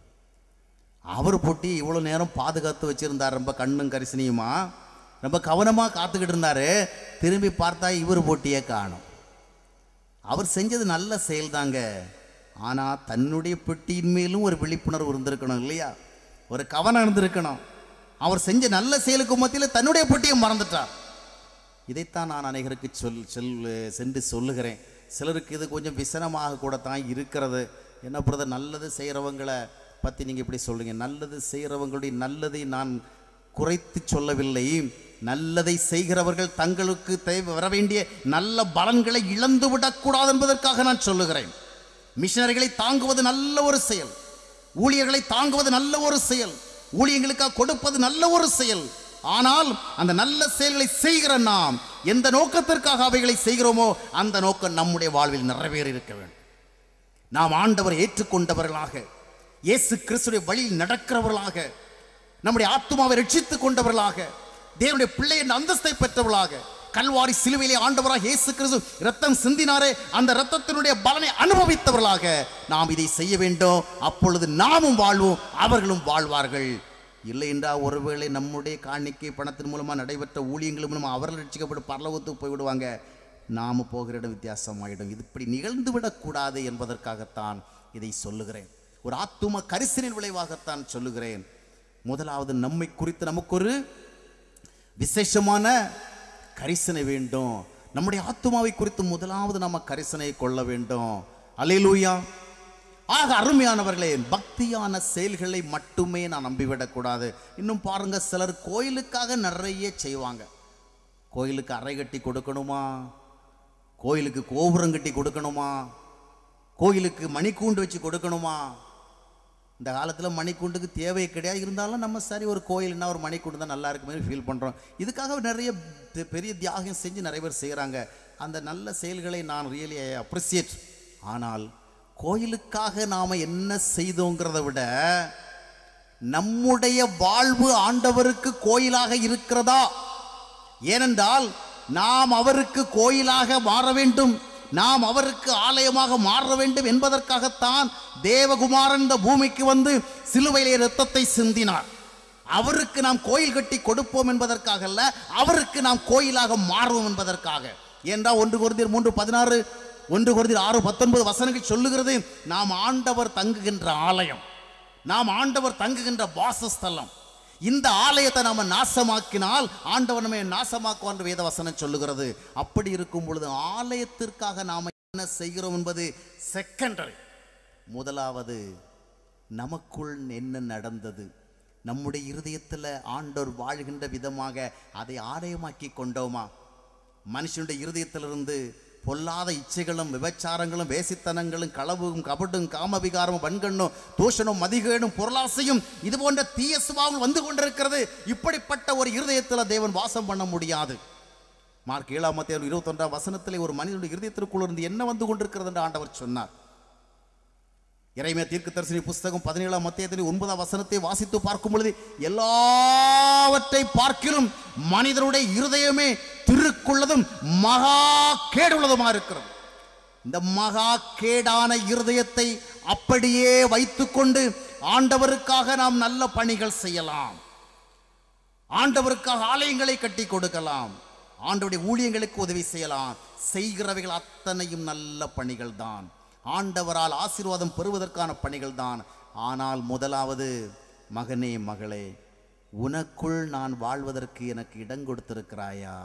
அவர் பொட்டி இவ்வளோ நேரம் பாதுகாத்து வச்சிருந்தார் ரொம்ப கண்ணும் கரிசனியுமா ரொம்ப கவனமாக காத்துக்கிட்டு இருந்தாரு திரும்பி பார்த்தா இவர் பொட்டியை காணும் அவர் செஞ்சது நல்ல செயல் தாங்க ஆனால் தன்னுடைய பெட்டியின் மேலும் ஒரு விழிப்புணர்வு இருந்திருக்கணும் இல்லையா ஒரு கவனம் இருந்திருக்கணும் அவர் செஞ்ச நல்ல செயலுக்கு மத்தியில் தன்னுடைய பெட்டியை மறந்துட்டார் இதைத்தான் நான் அனைவருக்கு சொல் செல் சென்று சொல்லுகிறேன் சிலருக்கு இது கொஞ்சம் விசனமாக கூட தான் இருக்கிறது என்ன பிரதர் நல்லது செய்கிறவங்களை பற்றி நீங்கள் இப்படி சொல்லுங்க நல்லது செய்கிறவங்களுடைய நல்லதை நான் குறைத்து சொல்லவில்லை நல்லதை செய்கிறவர்கள் தங்களுக்கு தேவை வர வேண்டிய நல்ல பலன்களை இழந்து விடக்கூடாது என்பதற்காக நான் சொல்லுகிறேன் மிஷனரிகளை தாங்குவது நல்ல ஒரு செயல் ஊழியர்களை தாங்குவது நல்ல ஒரு செயல் ஊழியர்களுக்காக கொடுப்பது நல்ல ஒரு செயல் ஆனால் அந்த நல்ல செயல்களை செய்கிற நாம் எந்த நோக்கத்திற்காக அவைகளை செய்கிறோமோ அந்த நோக்கம் நம்முடைய வாழ்வில் நிறைவேறி இருக்க வேண்டும் நாம் ஆண்டவரை ஏற்றுக்கொண்டவர்களாக இயேசு கிறிஸ்துடைய வழியில் நடக்கிறவர்களாக நம்முடைய ஆத்மாவை ரட்சித்துக் கொண்டவர்களாக தேவனுடைய பிள்ளை என்ற அந்தஸ்தை பெற்றவர்களாக கல்வாரி சிலுவையிலே ஆண்டவராக இயேசு கிறிஸ்து ரத்தம் சிந்தினாரே அந்த ரத்தத்தினுடைய பலனை அனுபவித்தவர்களாக நாம் இதை செய்ய வேண்டும் அப்பொழுது நாமும் வாழ்வோம் அவர்களும் வாழ்வார்கள் இல்லை என்றால் ஒருவேளை நம்முடைய காணிக்கை பணத்தின் மூலமாக நடைபெற்ற ஊழியங்கள் மூலமாக அவர்கள் ரட்சிக்கப்பட்டு பரலோகத்துக்கு போய்விடுவாங்க நாம் போகிற இடம் வித்தியாசமாயிடும் இது இப்படி நிகழ்ந்து விடக்கூடாது என்பதற்காகத்தான் இதை சொல்லுகிறேன் ஒரு ஆத்தும கரிசனின் விளைவாகத்தான் சொல்லுகிறேன் முதலாவது நம்மை குறித்து நமக்கு ஒரு விசேஷமான கரிசனை வேண்டும் நம்முடைய ஆத்துமாவை குறித்து முதலாவது நம்ம கரிசனை கொள்ள வேண்டும் அலையிலூயா ஆக அருமையானவர்களே பக்தியான செயல்களை மட்டுமே நான் நம்பிவிடக்கூடாது இன்னும் பாருங்க சிலர் கோயிலுக்காக நிறைய செய்வாங்க கோயிலுக்கு அறை கட்டி கொடுக்கணுமா கோயிலுக்கு கோபுரம் கட்டி கொடுக்கணுமா கோயிலுக்கு மணிக்கூண்டு வச்சு கொடுக்கணுமா இந்த காலத்தில் மணிக்கூண்டுக்கு தேவை கிடையாது இருந்தாலும் நம்ம சரி ஒரு கோயில்னா ஒரு மணிக்கூண்டு தான் நல்லா இருக்கு மாதிரி ஃபீல் பண்ணுறோம் இதுக்காக நிறைய பெ- பெரிய தியாகம் செஞ்சு நிறைய பேர் செய்கிறாங்க அந்த நல்ல செயல்களை நான் ரியலி அப்ரிசியேட் ஆனால் கோயிலுக்காக நாம் என்ன செய்தோங்கிறத விட நம்முடைய வாழ்வு ஆண்டவருக்கு கோயிலாக இருக்கிறதா ஏனென்றால் நாம் அவருக்கு கோயிலாக மாற வேண்டும் நாம் அவருக்கு ஆலயமாக மாற வேண்டும் என்பதற்காகத்தான் தேவகுமாரன் இந்த பூமிக்கு வந்து சிலுவையிலே இரத்தத்தை சிந்தினார் அவருக்கு நாம் கோயில் கட்டி கொடுப்போம் என்பதற்காக அல்ல அவருக்கு நாம் கோயிலாக மாறுவோம் என்பதற்காக ஏன்றால் ஒன்று குருதிர் மூன்று பதினாறு ஒன்று குருதிர் ஆறு பத்தொன்பது வசனங்கள் சொல்லுகிறது நாம் ஆண்டவர் தங்குகின்ற ஆலயம் நாம் ஆண்டவர் தங்குகின்ற வாசஸ்தலம் இந்த ஆலயத்தை நாம நாசமாக்கினால் ஆண்டவர் நம்மை நாசமாக்குவார் என்று வேதவசனம் சொல்லுகிறது அப்படி இருக்கும் பொழுது ஆலயத்திற்காக நாம என்ன செய்கிறோம் என்பது செகண்டரி முதலாவது நமக்குள் என்ன நடந்தது நம்முடைய இருதயத்தில் ஆண்டவர் வாழ்கின்ற விதமாக அதை ஆலயமாக்கி கொண்டோமா மனுஷனுடைய இருதயத்திலிருந்து பொல்லாத இச்சைகளும் விபச்சாரங்களும் வேசித்தனங்களும் களவும் கபடும் காமவிகாரமும் வன்கண்ணும் தூஷணும் மதிகேடும் பொருளாசையும் இது போன்ற தீய சுபாவங்கள் வந்து கொண்டிருக்கிறது இப்படிப்பட்ட ஒரு இருதயத்தில் தேவன் வாசம் பண்ண முடியாது மார்க் ஏழாம் மத்திய இருபத்தொன்றாம் வசனத்திலே ஒரு மனிதனுடைய இருதயத்திற்குள் இருந்து என்ன வந்து கொண்டிருக்கிறது என்று ஆண்டவர் சொன்னார் இறைமைய தீர்க்க தரிசனி புஸ்தகம் பதினேழாம் மத்தியத்தில் ஒன்பதாம் வசனத்தை வாசித்து பார்க்கும் பொழுது எல்லாவற்றை பார்க்கிலும் மனிதனுடைய இருதயமே திருக்குள்ளதும் மகா கேடுள்ளதுமா இருக்கிறது இந்த மகா கேடான இருதயத்தை அப்படியே வைத்துக்கொண்டு ஆண்டவருக்காக நாம் நல்ல பணிகள் செய்யலாம் ஆண்டவருக்காக ஆலயங்களை கட்டி கொடுக்கலாம் ஆண்டவருடைய ஊழியங்களுக்கு உதவி செய்யலாம் செய்கிறவைகள் அத்தனையும் நல்ல பணிகள் தான் ஆண்டவரால் ஆசீர்வாதம் பெறுவதற்கான பணிகள் தான் ஆனால் முதலாவது மகனே மகளே உனக்குள் நான் வாழ்வதற்கு எனக்கு இடம் கொடுத்திருக்கிறாயா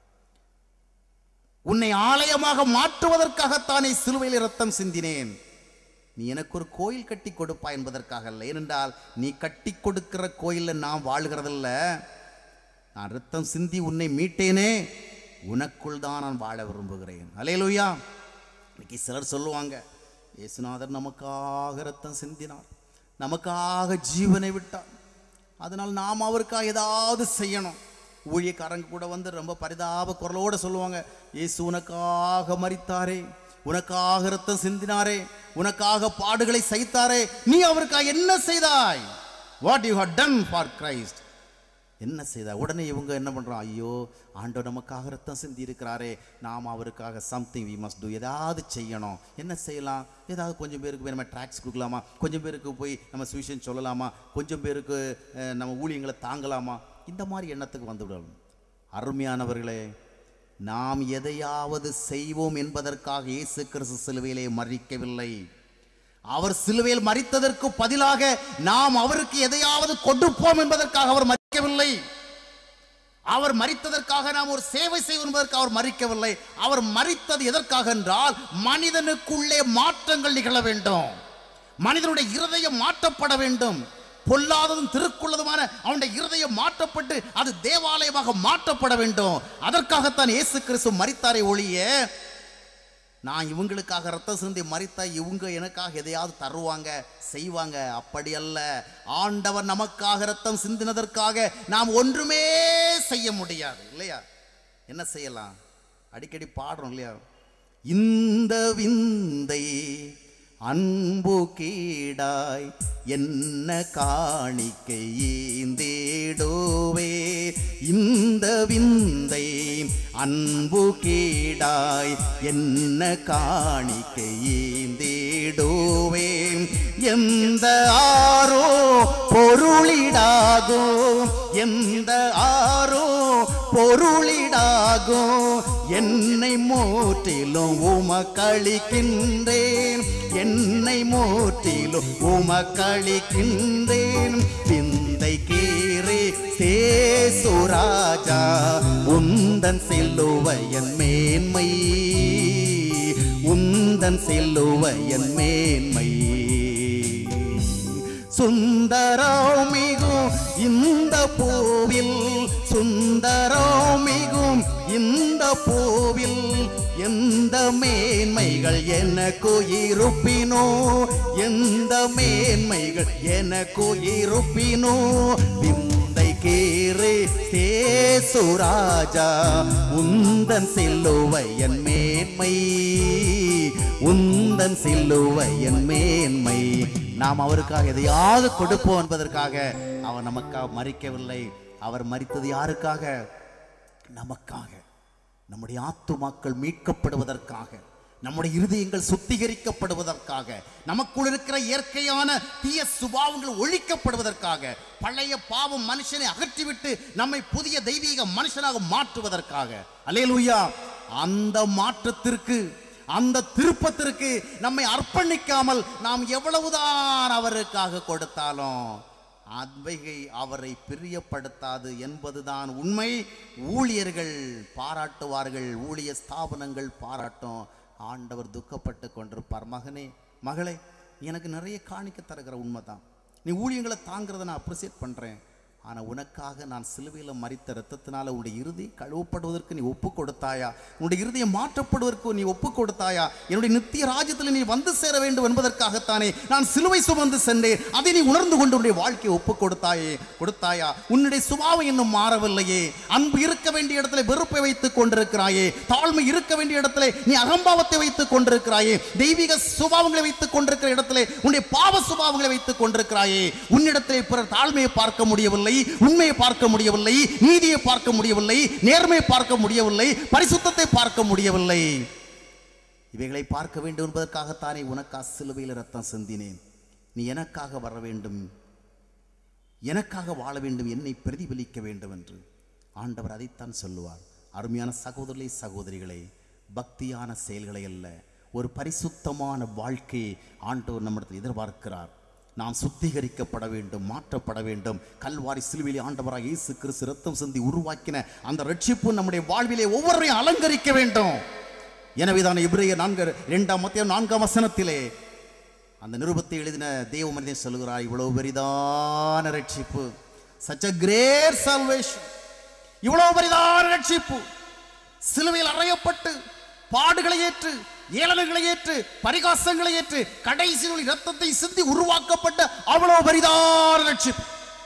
உன்னை ஆலயமாக மாற்றுவதற்காகத்தானே சிலுவையில் ரத்தம் சிந்தினேன் நீ எனக்கு ஒரு கோயில் கட்டி கொடுப்பா என்பதற்காக அல்ல ஏனென்றால் நீ கட்டி கொடுக்கிற கோயிலில் நான் வாழ்கிறதில்ல நான் ரத்தம் சிந்தி உன்னை மீட்டேனே உனக்குள் தான் நான் வாழ விரும்புகிறேன் அலையலுயா இன்னைக்கு சிலர் சொல்லுவாங்க இயேசுநாதர் நமக்காக ரத்தம் சிந்தினார் நமக்காக ஜீவனை விட்டார் அதனால் நாம் அவருக்காக ஏதாவது செய்யணும் ஊழியக்காரங்க கூட வந்து ரொம்ப பரிதாப குரலோட சொல்லுவாங்க இயேசு உனக்காக மரித்தாரே உனக்காக ரத்தம் சிந்தினாரே உனக்காக பாடுகளை சகித்தாரே நீ அவருக்காக என்ன செய்தாய் what you have done for Christ என்ன செய்தார் உடனே இவங்க என்ன பண்றோம் ஐயோ ஆண்டவர் நமக்காக ரத்தம் சிந்தி இருக்கிறாரே நாம் அவருக்காக சம்திங் வி மஸ்ட் டூ ஏதாவது செய்யணும் என்ன செய்யலாம் ஏதாவது கொஞ்சம் பேருக்கு போய் நம்ம ட்ராக்ஸ் கொடுக்கலாமா கொஞ்சம் பேருக்கு போய் நம்ம சுவிஷன் சொல்லலாமா கொஞ்சம் பேருக்கு அஹ், நம்ம ஊழியங்களை தாங்கலாமா இந்த மாதிரி எண்ணத்துக்கு வந்து விடணும் அருமையானவர்களே நாம் எதையாவது செய்வோம் என்பதற்காக இயேசு கிறிஸ்து சிலுவையிலே மறிக்கவில்லை அவர் சிலுவையில் மறித்ததற்கு பதிலாக நாம் அவருக்கு எதையாவது கொடுப்போம் என்பதற்காக அவர் மறிக்கவில்லை அவர் மறித்ததற்காக நாம் ஒரு சேவை செய்வோம் என்பதற்கு அவர் மறிக்கவில்லை அவர் மறித்தது எதற்காக என்றால் மனிதனுக்குள்ளே மாற்றங்கள் நிகழ வேண்டும் மனிதனுடைய இருதயம் மாற்றப்பட வேண்டும் பொல்லாததும் திருக்குள்ளதுமான அவனுடைய இருதயம் மாற்றப்பட்டு அது தேவாலயமாக மாற்றப்பட வேண்டும் அதற்காகத்தான் இயேசு கிறிஸ்து மறித்தாரே ஒழிய நான் இவங்களுக்காக ரத்தம் சிந்தி மறித்தா இவங்க எனக்காக எதையாவது தருவாங்க செய்வாங்க அப்படி அல்ல ஆண்டவர் நமக்காக ரத்தம் சிந்தினதற்காக நாம் ஒன்றுமே செய்ய முடியாது இல்லையா என்ன செய்யலாம் அடிக்கடி பாடுறோம் இல்லையா இந்த விந்தை அன்பு கீடாய் என்ன காணிக்கை ஈந்தேடோவே இந்த விந்தை அன்பு கீடாய் என்ன காணிக்கை ஈந்தேடோவே எந்த ஆரோ பொருளிடாகோ எந்த ஆரோ பொருளிடாகோ என்னை மூற்றிலும் உமக்களிக்கின்றேன் என்னை மூற்றிலும் உமக்களிக்கின்றேன் விந்தை கீரே சேசுராஜா உந்தன் செல்லுவையன் மேன்மை உந்தன் செல்லுவையன் மேன்மை சுந்தரமிகும் இந்த பூவில் சுந்தரமிகும் இந்த பூவில் எந்த மேன்மைகள் எனக்கு இருப்பினோ எந்த மேன்மைகள் எனக்கு இருப்பினோ விந்தை கேரே சேசுராஜா உந்தன் செல்லுவையன் மேன்மை உந்தன் சில்லுவையன் மேன்மை நாம் அவருக்காக எதையாவது கொடுப்போம் என்பதற்காக அவர் நமக்காக மறிக்கவில்லை அவர் மறித்தது யாருக்காக நமக்காக நம்முடைய ஆத்துமாக்கள் மீட்கப்படுவதற்காக நம்முடைய இருதயங்கள் சுத்திகரிக்கப்படுவதற்காக நமக்குள் இருக்கிற இயற்கையான தீய சுபாவங்கள் ஒழிக்கப்படுவதற்காக பழைய பாவம் மனுஷனை அகற்றிவிட்டு நம்மை புதிய தெய்வீக மனுஷனாக மாற்றுவதற்காக அல்லேலூயா அந்த மாற்றத்திற்கு அந்த திருப்பத்திற்கு நம்மை அர்ப்பணிக்காமல் நாம் எவ்வளவுதான் அவருக்காக கொடுத்தாலும் அவைகை அவரை பிரியப்படுத்தாது என்பதுதான் உண்மை ஊழியர்கள் பாராட்டுவார்கள் ஊழிய ஸ்தாபனங்கள் பாராட்டும் ஆண்டவர் துக்கப்பட்டு கொண்டிருப்பார் மகனே மகளே நீ எனக்கு நிறைய காணிக்க தருகிற உண்மைதான் நீ ஊழியங்களை தாங்கிறத நான் அப்ரிசியேட் பண்ணுறேன் ஆனால் உனக்காக நான் சிலுவையில் மறித்த ரத்தத்தினால உன்னுடைய இறுதி கழுவப்படுவதற்கு நீ ஒப்பு கொடுத்தாயா உன்னுடைய இருதயம் மாற்றப்படுவதற்கு நீ ஒப்பு கொடுத்தாயா என்னுடைய நித்திய ராஜ்யத்தில் நீ வந்து சேர வேண்டும் என்பதற்காகத்தானே நான் சிலுவை சுமந்து சென்றேன் அதை நீ உணர்ந்து கொண்டு உன்னுடைய வாழ்க்கையை ஒப்பு கொடுத்தாயே கொடுத்தாயா உன்னுடைய சுபாவம் இன்னும் மாறவில்லையே அன்பு இருக்க வேண்டிய இடத்துல வெறுப்பை வைத்துக் கொண்டிருக்கிறாயே தாழ்மை இருக்க வேண்டிய இடத்துல நீ அகம்பாவத்தை வைத்துக் கொண்டிருக்கிறாயே தெய்வீக சுபாவங்களை வைத்துக் கொண்டிருக்கிற இடத்துல உன்னுடைய பாவ சுபாவங்களை வைத்துக் கொண்டிருக்கிறாயே உன்னிடத்திலே பிறர் தாழ்மையை பார்க்க முடியவில்லை உண்மையை பார்க்க முடியவில்லை நீதியை பார்க்க முடியவில்லை நேர்மையை பார்க்க முடியவில்லை பரிசுத்தத்தை பார்க்க முடியவில்லை இவைகளை பார்க்க வேண்டும் என்பதற்காகத்தானே உனக்கா சிலுவையில் ரத்தம் சிந்தினேன் நீ எனக்காக வர வேண்டும் எனக்காக வாழ வேண்டும் என்னை பிரதிபலிக்க வேண்டும் என்று ஆண்டவர் அதைத்தான் சொல்லுவார் அருமையான சகோதரர்களே சகோதரிகளே பக்தியான செயல்களை அல்ல ஒரு பரிசுத்தமான வாழ்க்கையை ஆண்டவர் நம்மிடத்தில் எதிர்பார்க்கிறார் நாம் சுத்திகரிக்கப்பட வேண்டும் மாற்றப்பட வேண்டும் கல்வாரி சிலுவையிலே ஆண்டவராக இயேசு கிறிஸ்து ரத்தம் சிந்தி உருவாக்கின அந்த ரட்சிப்பு நம்முடைய வாழ்விலே ஒவ்வொருவரையும் அலங்கரிக்க வேண்டும் எனவேதான் இப்ரேய நான்கு இரண்டாம் மத்தியம் நான்காம் வசனத்திலே அந்த நிருபத்தை எழுதின தேவ மனிதன் சொல்லுகிறார் இவ்வளவு பெரிதான ரட்சிப்பு சச் a great salvation இவ்வளவு பெரிதான ரட்சிப்பு சிலுவையில் அறையப்பட்டு பாடுகளை ஏற்று ஏளனங்களை ஏற்று பரிகாசங்களை ஏற்று கடைசி நொடி ரத்தத்தை சிந்தி உருவாக்கப்பட்ட அவ்வளவு பெரிதான ரட்சிப்பு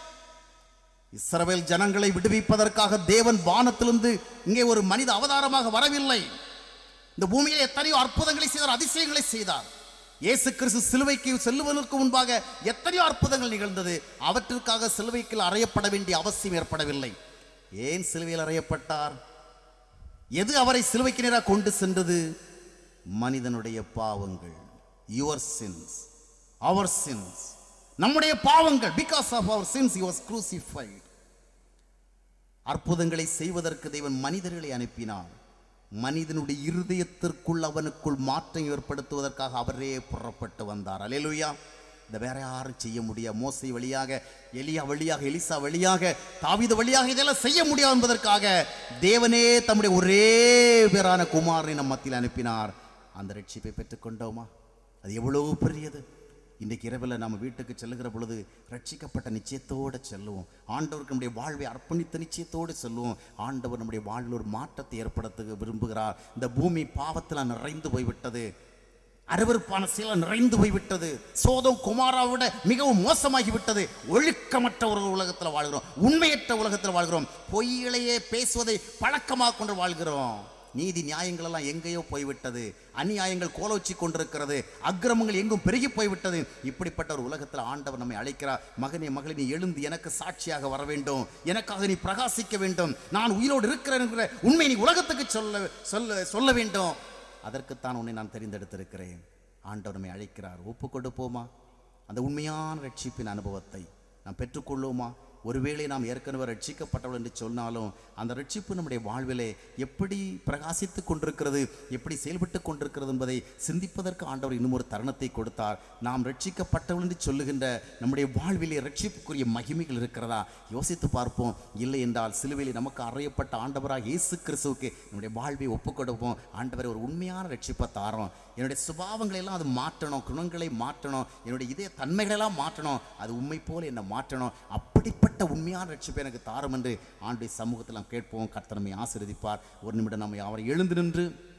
இஸ்ரவேல் ஜனங்களை விடுவிப்பதற்காக தேவன் வானத்திலிருந்து இங்கே ஒரு மனித அவதாரமாக வரவில்லை இந்த பூமியிலே எத்தனையோ அற்புதங்களை செய்தார் அதிசயங்களை செய்தார் இயேசு கிறிஸ்து சிலுவைக்கு செல்லுவதற்கு முன்பாக எத்தனையோ அற்புதங்கள் நிகழ்ந்தது அவற்றிற்காக சிலுவைக்கு அறையப்பட வேண்டிய அவசியம் ஏற்படவில்லை ஏன் சிலுவையில் அறையப்பட்டார் எது அவரை சிலுவைக்கு நேராக கொண்டு சென்றது மனிதனுடைய பாவங்கள் யுவர் சின்ஸ் அவர் சின்ஸ் நம்முடைய பாவங்கள் because of our sins he was crucified அற்புதங்களை செய்வதற்கு தேவன் மனிதர்களை அனுப்பினார் மனிதனுடைய இருதயத்திற்குள் அவனுக்குள் மாற்றம் ஏற்படுத்துவதற்காக அவரே புறப்பட்டு வந்தார் அலேலுயா இதை வேற யாரும் செய்ய முடியாது மோசை வழியாக எலியா வழியாக எலிசா வழியாக தாவீது வழியாக இதெல்லாம் செய்ய முடியாது என்பதற்காக தேவனே தம்முடைய ஒரே பேரான குமாரனை நம் மத்தியில் அனுப்பினார் அந்த ரட்சிப்பை பெற்றுக்கொண்டோமா அது எவ்வளவு பெரியது இன்றைக்கு இரவில் நம்ம வீட்டுக்கு செல்லுகிற பொழுது ரட்சிக்கப்பட்ட நிச்சயத்தோடு செல்லுவோம் ஆண்டவருக்கு நம்முடைய வாழ்வை அர்ப்பணித்த நிச்சயத்தோடு செல்லுவோம் ஆண்டவர் நம்முடைய வாழ்வில் ஒரு மாற்றத்தை ஏற்படுத்த விரும்புகிறார் இந்த பூமி பாவத்தில் நிறைந்து போய்விட்டது அருவருப்பான செயல் நிறைந்து போய்விட்டது சோதம் குமாராவிட மிகவும் மோசமாகி விட்டது ஒழுக்கமற்ற ஒரு உலகத்தில் வாழ்கிறோம் உண்மையற்ற உலகத்தில் வாழ்கிறோம் பொய்களையே பேசுவதை பழக்கமாக கொண்டு வாழ்கிறோம் நீதி நியாயங்கள் எல்லாம் எங்கேயோ போய்விட்டது அநியாயங்கள் கோலோச்சி கொண்டிருக்கிறது அக்கிரமங்கள் எங்கும் பெருகி போய்விட்டது இப்படிப்பட்ட ஒரு உலகத்தில் ஆண்டவர் நம்மை அழைக்கிறார் மகனே மகளே நீ எழுந்து எனக்கு சாட்சியாக வர வேண்டும் எனக்காக நீ பிரகாசிக்க வேண்டும் நான் உயிரோடு இருக்கிறேன் என்கிற உண்மை நீ உலகத்துக்கு சொல்ல சொல்ல சொல்ல வேண்டும் அதற்குத்தான் உன்னை நான் தெரிந்தெடுத்திருக்கிறேன் ஆண்டவர் நம்மை அழைக்கிறார் ஒப்பு கொடுப்போமா அந்த உண்மையான ரட்சிப்பின் அனுபவத்தை நாம் பெற்றுக்கொள்வோமா ஒருவேளை நாம் ஏற்கனவே ரட்சிக்கப்பட்டவள் என்று சொன்னாலும் அந்த ரட்சிப்பு நம்முடைய வாழ்விலே எப்படி பிரகாசித்து கொண்டிருக்கிறது எப்படி செயல்பட்டு கொண்டிருக்கிறது என்பதை சிந்திப்பதற்கு ஆண்டவர் இன்னும் ஒரு தருணத்தை கொடுத்தார் நாம் ரட்சிக்கப்பட்டவள் என்று சொல்லுகின்ற நம்முடைய வாழ்விலே ரட்சிப்புக்குரிய மகிமைகள் இருக்கிறதா யோசித்து பார்ப்போம் இல்லை என்றால் சிலுவையிலே நமக்கு அறையப்பட்ட ஆண்டவராக இயேசு கிறிஸ்துவுக்கு நம்முடைய வாழ்வை ஒப்புக் கொடுப்போம் ஆண்டவரை ஒரு உண்மையான ரட்சிப்பை தாரோம் என்னுடைய சுபாவங்களை எல்லாம் அது மாற்றணும் குணங்களை மாற்றணும் என்னுடைய இதய தன்மைகளெல்லாம் மாற்றணும் அது உண்மை போல என்னை மாற்றணும் அப்படிப்பட்ட உண்மையான ரட்சிப்பை எனக்கு தாரும் என்று ஆண்டுடைய சமூகத்தில் நாம் கேட்போம் கர்த்தர் நம்மை ஆசீர்வதிப்பார் ஒரு நிமிடம் நம்ம அவரை எழுந்து நின்று